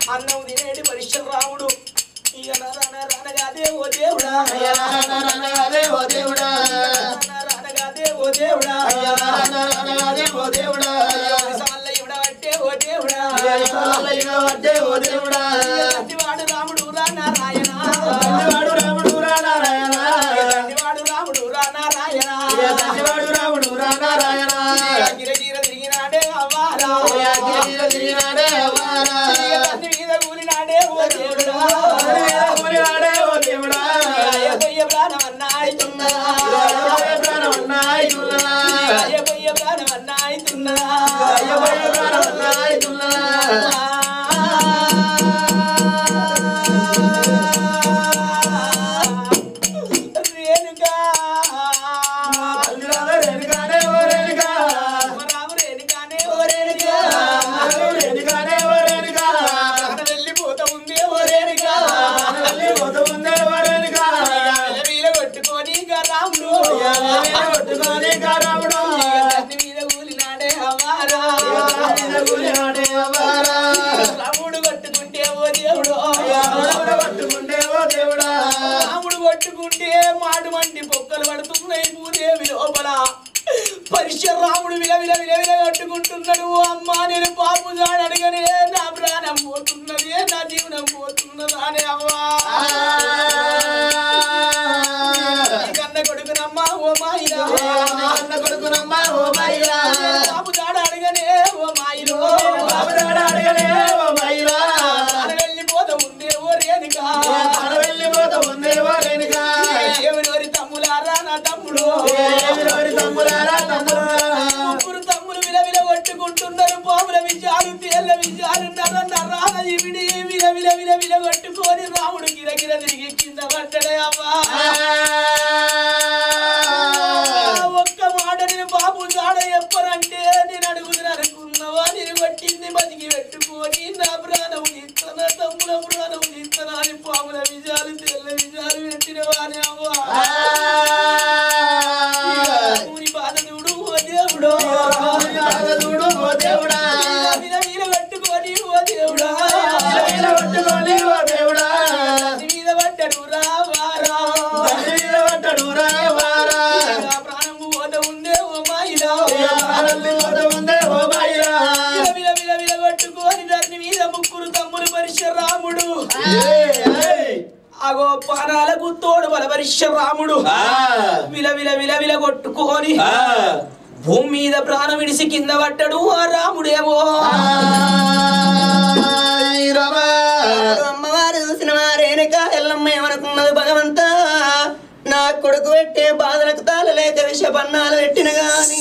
అన్నం తినేటి పరశురాముడు ఇక రానగాదే ఓ దేవుడా రానగాదే ఓ దేవుడా రానగాదే ఓ దేవుడా రానగాదే ఓ దేవుడా సమల్ల ఇవిడబట్టే ఓ దేవుడా సమల్ల ఇవిడబట్టే ఓ దేవుడా తండ్రివాడు రాముడు రా నారాయణ తండ్రివాడు రాముడు రా నారాయణ తండ్రివాడు రాముడు రా నారాయణ తండ్రివాడు రాముడు రా నారాయణ గిర గిర తిరిగినాడే అవ్వారా గిర గిర తిరిగినాడే అవ్వారా తండ్రి మీద కూలినాడే ఓ దేవుడా తండ్రి మీద కూలినాడే ఓ దేవుడా అయ్యయ్య ప్రాణం అన్నాయితున్నా అయ్యయ్య ప్రాణం అన్నాయితున్నా అయ్యయ్య ప్రాణం అన్నాయితున్నా అయ్యయ్య ప్రాణం అన్నాయితున్నా రేణుకా రేణుకానే ఓ రేణుకా రాము రేణుకానే ఓ రేణుకా రేణుకానే ఓ రేణుకా వెళ్ళిపోతా ఉందే ఓ రేణుకా వెళ్ళిపోతా ఉందే ఓ రేణుకా వీల కొట్టుకొని ఇంకా రాముడు వీల కొట్టుకొని ఇంకా రాముడు తన్ని మీద కూలినాడే అవారా మీద కూలినాడే అవారా రాముడు కొట్టుకుంటే ఓ దేవుడు రాముడు కొట్టుకుంటే ఓ దేవుడా రాముడు కొట్టుకుంటే మాడు మండి పొక్కలు పడుతున్నాయి భూదేవి లోపల పరశురాముడు విల విల విల విల కట్టుకుంటున్నాడు ఓ అమ్మా నేను పాపు జాడ అడగనే నా ప్రాణం పోతున్నది నా జీవనం పోతున్నదా అని అవ్వా నీ కన్న కొడుకునమ్మా ఓ మాయిరా కన్న కొడుకునమ్మా ఓ మాయిరా పాపు జాడ అడగనే ఓ మాయిరో పాపు జాడ అడగనే ఓ మాయిరా వెళ్ళిపోతా ఉందే ఓ రేణుకా వెళ్ళిపోతా ఉందే ఓ రేణుకా ఎవరెవరి తమ్ములారా నా తమ్ముడు ఎవరెవరి తమ్ములారా తమ్ముడు ముగ్గురు తమ్ములు విల విల కొట్టుకుంటున్నారు పాముల విజయాలు తేళ్ల విజయాలు నర నరాల ఇవిడి విల విల విల విల కొట్టుకొని రాముడు గిరగిర తిరిగి కింద పడ్డడే అవ్వా ఒక్క మాట నేను బాబు జాడ చెప్పనంటే నేను అడుగుతున్నా అనుకున్నావా నేను పట్టింది బతికి పెట్టుకొని నా ప్రాణం ఇస్తున్నా తమ్ముల ప్రాణం ఇస్తున్నా అని పాముల విజయాలు తెల్ల విజయాలు పెట్టిన వాని అవ్వా ఊరి బాధ చూడు ఓ దేవుడు బాధ చూడు ఓ దేవుడా విల విల పెట్టుకొని ఓ దేవుడా విల పెట్టుకొని ఓ దేవుడా మీద పడ్డడు రావారా మీద పడ్డడు రావారా ప్రాణం పోత ఉందే ఓ మాయిరా ప్రాణం పోత ఉందే ఓ మాయిరా విల విల విల కొట్టుకొని దాని మీద ముగ్గురు తమ్ముడు పరశురాముడు అగో పానాలకు తోడు బల పరశురాముడు విల విల విల విల కొట్టుకొని భూమి మీద ప్రాణం విడిసి కింద పడ్డాడు ఆ రాముడేమో అమ్మవారు చూసిన వారేనక ఎల్లమ్మ ఏమనుకున్నది భగవంత నా కొడుకు పెట్టే బాధలకు తాళలేక విషపన్నాలు పెట్టిన గాని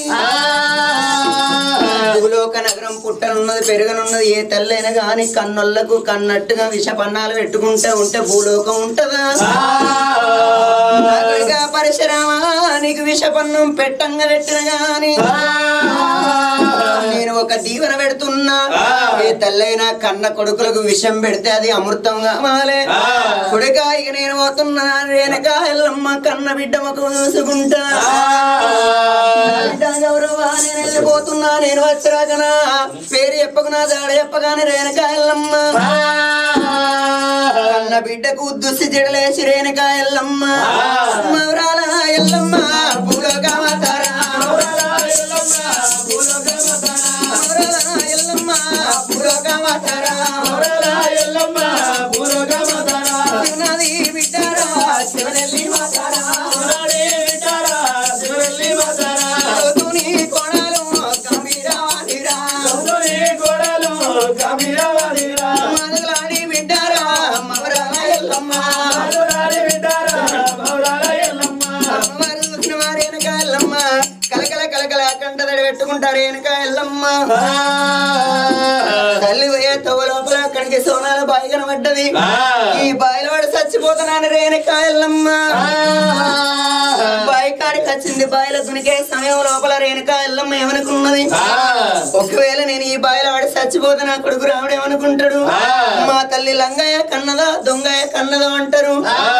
భూలోక నగరం పుట్టనున్నది పెరగనున్నది ఏ తల్లైనా గాని కన్నొల్లకు కన్నట్టుగా విషపన్నాలు పెట్టుకుంటే ఉంటే భూలోకం ఉంటదా నాకుడిగా పరశురామా నీకు విషపన్నం పెట్టంగా పెట్టిన గాని నేను ఒక దీవెన పెడుతున్నా ఏ తల్లైనా కన్న కొడుకులకు విషం పెడితే అది అమృతం కావాలే కొడుక ఇక నేను పోతున్నా రేణుక ఎల్లమ్మ కన్న బిడ్డ ఒక చూసుకుంటా నా బిడ్డ గౌరవా నేను వెళ్ళిపోతున్నా నేను వచ్చిరాకనా పేరు చెప్పకు నా జాడ చెప్పగానే రేణుక ఎల్లమ్మ కన్న బిడ్డకు దుస్సి జడలేసి రేణుక ఎల్లమ్మ మౌరాల ఎల్లమ్మ భూలోకమతారా ఎల్లమ్మ భూలోకమతారా చిన్నది బిడ్డారా శివనెల్లి మాతారా తుని కోణాలు గంభీరవాదిరా మనలాడి బిడ్డారా మవరాల ఎల్లమ్మ అమ్మవారు చూసిన వారు వెనక ఎల్లమ్మ కలకల కలకల కంటదడి పెట్టుకుంటారు వెనక ఎల్లమ్మ తల్లి పోయే తవ్వ లోపల అక్కడికి సోనాల బాయి కనబడ్డది ఈ బాయిలో వాడు చచ్చిపోతున్నాను రేణుక ఎల్లమ్మ బాయి కాడికి వచ్చింది బాయిలో దునికే సమయం లోపల రేణుక ఎల్లమ్మ ఏమనుకున్నది ఒకవేళ నేను ఈ బాయిలో వాడు చచ్చిపోతే నా కొడుకు రాముడు ఏమనుకుంటాడు మా తల్లి లంగయ్య కన్నదా దొంగయ్య కన్నదా అంటారు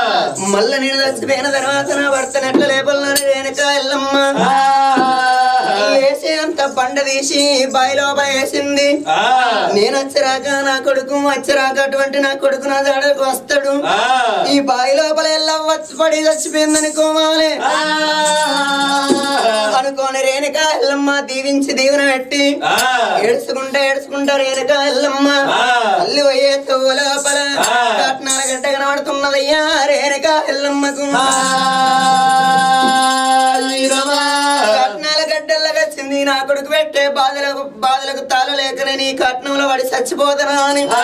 మళ్ళీ నేను చచ్చిపోయిన తర్వాత నా భర్త నెట్ల లేపల్లని రేణుక ఎల్లమ్మ వేసి అంత బండ తీసి బాయి లోపల వేసింది నేను వచ్చరాక నా కొడుకు వచ్చరాక అటువంటి నా కొడుకు నా జాడకు వస్తాడు ఈ బాయి లోపల ఎల్లా వచ్చి పడి చచ్చిపోయింది అనుకోవాలి అనుకోని రేణుక ఎల్లమ్మ దీవించి దీవెన పెట్టి ఏడ్చుకుంటా ఏడ్చుకుంటా రేణుక ఎల్లమ్మ తల్లి పోయే తవ్వ లోపల కట్నాల గడ్డ కనబడుతున్నదయ్యా రేణుక ఎల్లమ్మకు కట్నాల గడ్డల్లాగా వచ్చింది నా కొడుకు పెట్టే బాధలకు బాధలకు తాళ లేకనే నీ కట్నంలో పడి చచ్చిపోతానా అని ఆ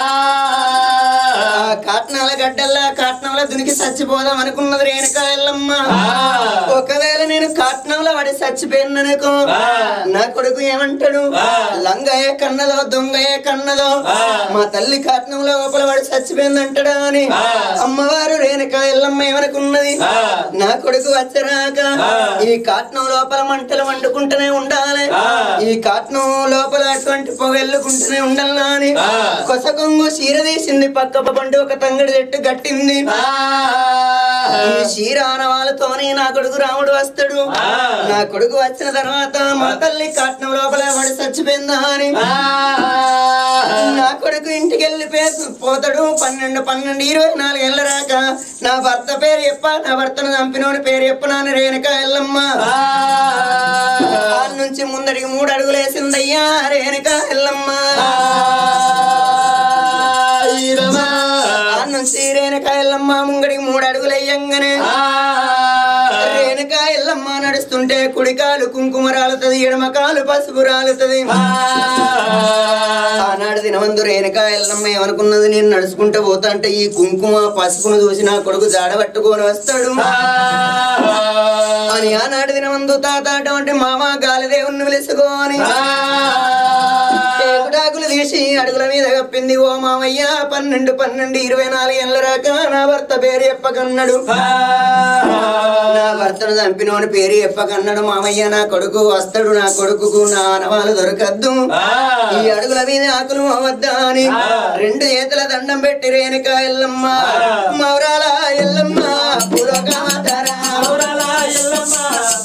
కట్నాల గడ్డల్లా కట్నంలో దునికి చచ్చిపోదాం అనుకున్నది రేణుక ఎల్లమ్మ ఒకవేళ నేను కట్నంలో పడి చచ్చిపోయిననుకో నా కొడుకు ఏమంటాడు లంగయ్య కన్నదో దొంగయ్య కన్నదో మా తల్లి కట్నంలో లోపల పడి చచ్చిపోయిందంటాడా అని అమ్మవారు రేణుక ఎల్లమ్మ ఏమనుకున్నది నా కొడుకు వచ్చరాక ఈ కాట్నం లోపల మంటలు వండుకుంటూనే ఉండాలి ఈ కాట్నం లోపల అటువంటి పొగ ఎల్లుకుంటూనే ఉండాలా అని కొస కొంగు చీర తీసింది పక్క పండు ఒక తంగడి చెట్టు గట్టింది ఈ చీర ఆనవాళ్ళతోని నా కొడుకు రాముడు వస్తాడు నా కొడుకు వచ్చిన తర్వాత మా తల్లి కాట్నం లోపల పడి చచ్చిపోయిందా అని నా కొడుకు ఇంటికి వెళ్ళి పోతాడు పన్నెండు పన్నెండు ఇరవై నాలుగు ఏళ్ళ రాక నా భర్త పేరు చెప్ప నా భర్తను చంపినోని పేరు చెప్ప నాన్న రేణుక ఎల్లమ్మ దాని నుంచి ముందడికి మూడు అడుగులు వేసిందయ్యా రేణుక ఎల్లమ్మ దాని నుంచి రేణుక ఎల్లమ్మ ముంగడికి మూడు అడుగులు వేయంగానే రేణుక ఎల్లమ్మ నడుస్తుంటే కుడికాలు కుంకుమ రాలుతుంది ఎడమకాలు పసుపు రాలుతుంది ఆనాడు దినవందు రేణుక ఎల్లమ్మ ఏమనుకున్నది నేను నడుచుకుంటూ పోతా అంటే ఈ కుంకుమ పసుపును చూసి నా కొడుకు జాడ పట్టుకొని వస్తాడు అని ఆనాడు దినవందు తాత అటువంటి మామ గాలిదేవుని పిలుచుకోని టేకుటాకులు తీసి అడుగుల మీద కప్పింది ఓ మామయ్య పన్నెండు పన్నెండు ఇరవై నాలుగు ఏళ్ళ రాక నా భర్త పేరు చెప్పకన్నాడు నా భర్తను చంపినోని పేరు చెప్పకన్నాడు మామయ్య నా కొడుకు వస్తాడు నా కొడుకుకు నా ఆనవాలు దొరకద్దు ఈ అడుగుల మీద ఆకులు వద్దా అని రెండు చేతుల దండం పెట్టి రేణుక ఎల్లమ్మ మౌరాల ఎల్లమ్మ పురోగమతర మౌరాల ఎల్లమ్మ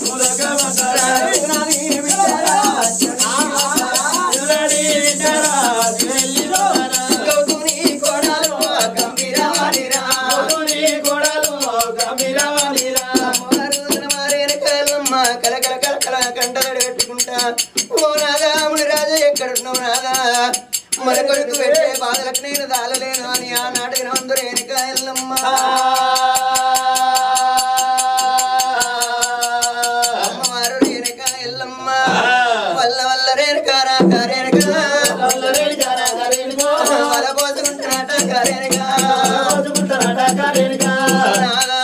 కలకల కలకల కంటలు పెట్టుకుంటా ఓ నాదా ముని రాజా ఎక్కడున్నావు నాదా మన కొడుకు పెట్టే బాధలకు నేను దాలలేను అని ఆనాడు అందరూ వెనుక ఎల్లమ్మ అమ్మవారు రేణుక ఎల్లమ్మ వల్ల వల్ల రేణుక రాక రేణుక వల పోసుకుంటున్నాట రేణుక నాదా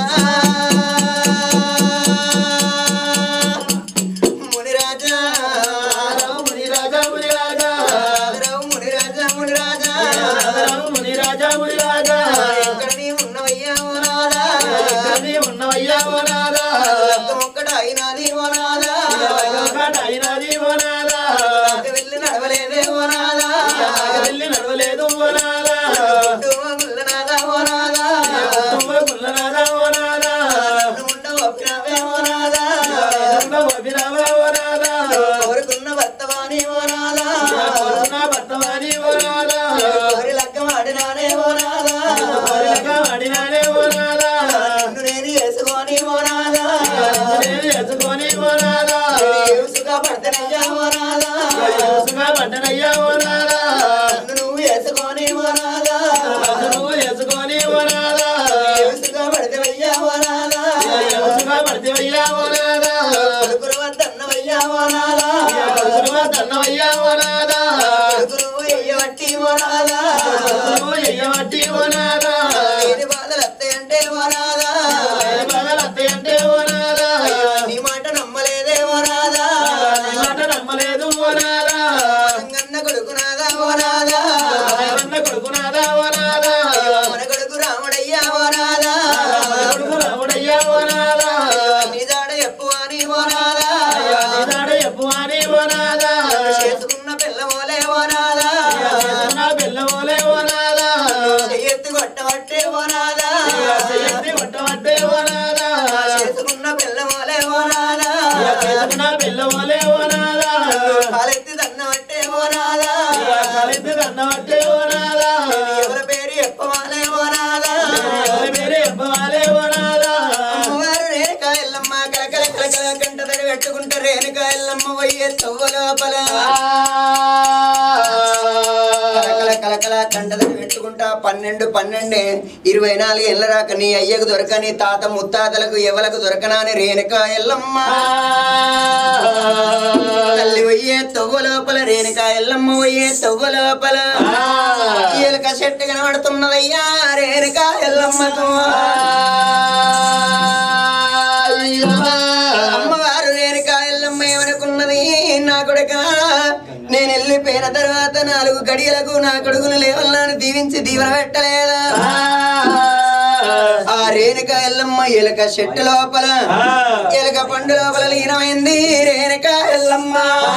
మునిరాజా మునిరాజా మునిరాజా మునిరాజా మునిరాజా మునిరాజా మునిరాజా ఎక్కడ నీ ఉన్నవయ్యా ఓ నాదా ఎక్కడ నీ ఉన్నవయ్యా ఓ నాదా ఒక్కడ అయినది ఓ నాదా ఒక్కడ అయినది ఓ నాదా వెళ్ళి నడవలేదే ఓ నాదా వెళ్ళి నడవలేదు ఓ నాదా ముల్లనాదా ఓ నాదా ముల్లనాదా ఓ నాదా ఉండ ఒప్పినవే ఓ నాదా ఉండ ఒప్పినవే ఓ నాదా కోరుకున్న భర్తవాణి ఓ నాదా కోరుకున్న భర్తవాణి ఓ నాదా కోరి లగ్గం ఆడినానే ఓ నాదా కోరి లగ్గం ఆడినానే ఓ నాదా నన్ను నేను వేసుకొని ఓ నాదా నేను వేసుకొని ఓ నాదా యూసుగా పడతనయ్యా ఓ నాదా యూసుగా పడతనయ్యా ఓ నాదా నన్ను నువ్వు వేసుకొని ఓ నాదా నన్ను నువ్వు వేసుకొని ఓ నాదా యూసుగా పడతవయ్యా ఓ నాదా యూసుగా పడతవయ్యా ఓ నాదా కొడుకురు వద్దన్నవయ్యా ఓ నాదా కొడుకురు వద్దన్నవయ్యా ఓ నాదా కొడుకురు ఎయ్యవట్టి ఓ నాదా కొడుకురు ఎయ్యవట్టి ఓ నాదా ఏది బాధలు అత్తయంటే ఓ నాదా ఏది బాధలు అత్తయంటే ఓ నాదా నీ మాట నమ్మలేదే ఓ నాదా నీ మాట నమ్మలేదు ఓ నాదా గన్న కొడుకు నాదా ఓ నాదా గన్న కొడుకు నాదా ఓ నాదా మన కొడుకు రాముడయ్యా ఓ నాదా కొడుకు రాముడయ్యా ఓ నాదా నీ దాడ చెప్పు అని ఓ నాదా నీ దాడ చెప్పు అని ఓ నాదా చేసుకున్న పిల్ల ఓలే ఓ నాదా చేసుకున్న పిల్ల ఓ పోయే తవ్వ లోపల కలకల కలకల కండదని పెట్టుకుంటా పన్నెండు పన్నెండే ఇరవై నాలుగు ఏళ్ళ రాక నీ అయ్యకు దొరకని తాత ముత్తాతలకు ఎవలకు దొరకనాని రేణుక ఎల్లమ్మ తల్లి పోయే తవ్వ లోపల రేణుక ఎల్లమ్మ పోయే తవ్వ లోపల ఎలుక చెట్టు కనబడుతున్నదయ్యా రేణుక ఎల్లమ్మకు అమ్మవారు రేణుక ఎల్లమ్మ ఏమనుకున్నది నా కొడుక నేను వెళ్ళిపోయిన తర్వాత నాలుగు గడియలకు నా కొడుకులు లేవల్లాని దీవించి దీవెన పెట్టలేదా ఆ రేణుక ఎల్లమ్మ ఎలుక చెట్టు లోపల ఎలుక పండు లోపల లీనమైంది రేణుక ఎల్లమ్మ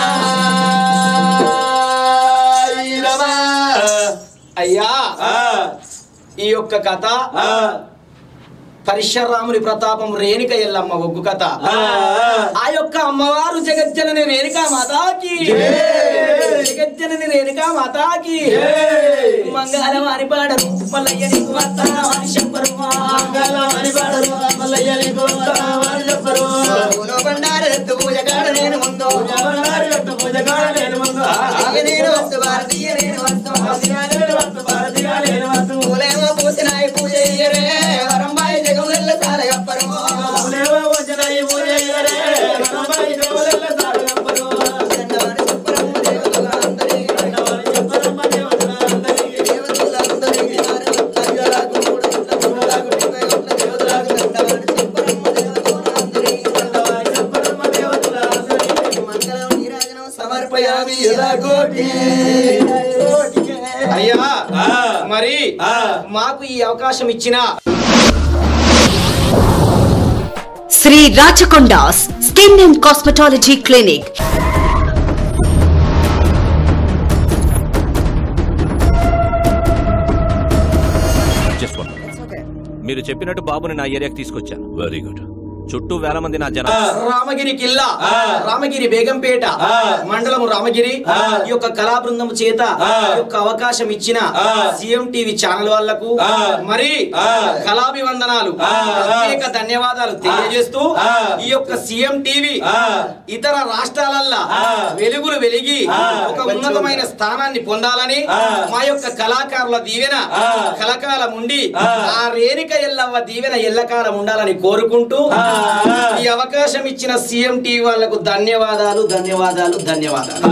అయ్యా ఈ యొక్క కథ పరశురాముని ప్రతాపం రేణుక ఎల్లమ్మ ఒగ్గు కథ ఆ యొక్క అమ్మవారు జగజ్జనని రేణుక మాతాకి జగజ్జనని రేణుక మాతాకి మంగళం అని పాడరు మల్లయ్య నీకు వస్తానని చెప్పరు మంగళం పాడరు మల్లయ్య నీకు వస్తానని చెప్పరు పూలో బండారు ఎత్తు పూజ కాడ నేను ముందు పూజ కాడ నేను ముందు భారతీయ నేను వస్తు భారతీయ నేను వస్తు భారతీయ నేను వస్తు పూలేమో పూసినాయి పూజ ఇయ్యరే వరంబాయి జగం వెళ్ళ సాల గప్పరు పూలేమో పూసినాయి పూజ ఇయ్యరే వరంబాయి జగం వెళ్ళ సాల గప్పరు సమర్పయామి యదా కోటి అయ్యా మరి మాకు ఈ అవకాశం ఇచ్చిన Shri Rachakonda's skin and cosmetology clinic just one మీరు చెప్పినట్టు బాబుని నా ఏరియాకి తీసుకొచ్చాను వెరీ గుడ్ చుట్టూ వేల మంది నా జన రామగిరి కిల్లా రామగిరి బేగంపేట మండలం రామగిరి ఈ యొక్క కళా బృందం చేత ఈ యొక్క అవకాశం ఇచ్చిన సీఎం టీవీ ఛానల్ వాళ్లకు మరి కళాభివందనాలు ప్రత్యేక ధన్యవాదాలు తెలియజేస్తూ ఈ యొక్క సీఎం టీవీ ఇతర రాష్ట్రాలల్లా వెలుగులు వెలిగి ఒక ఉన్నతమైన స్థానాన్ని పొందాలని మా యొక్క కళాకారుల దీవెన కలకాలం ఉండి ఆ రేణుక ఎల్లవ్వ దీవెన ఎల్లకాలం ఉండాలని కోరుకుంటూ ఈ అవకాశం ఇచ్చిన సీఎం టీవీ వాళ్లకు ధన్యవాదాలు ధన్యవాదాలు ధన్యవాదాలు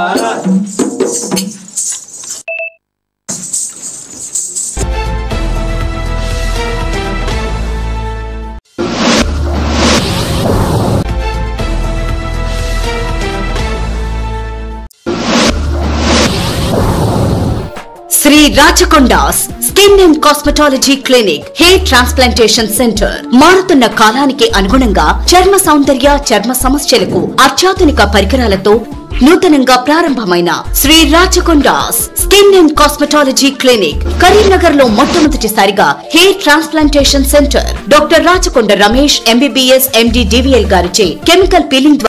Shri Rachakonda's skin and cosmetology clinic hair transplantation centre మారుతున్న కాలానికి అనుగుణంగా చర్మ సౌందర్య చర్మ సమస్యలకు అత్యాధునిక పరికరాలతో నూతనంగా ప్రారంభమైన Shri Rachakonda's skin and cosmetology clinic Karimnagar లో మొట్టమొదటిసారిగా hair transplantation centre doctor Rachakonda Ramesh MBBS MD DVL గారిచే కెమికల్ పీలింగ్ ద్వారా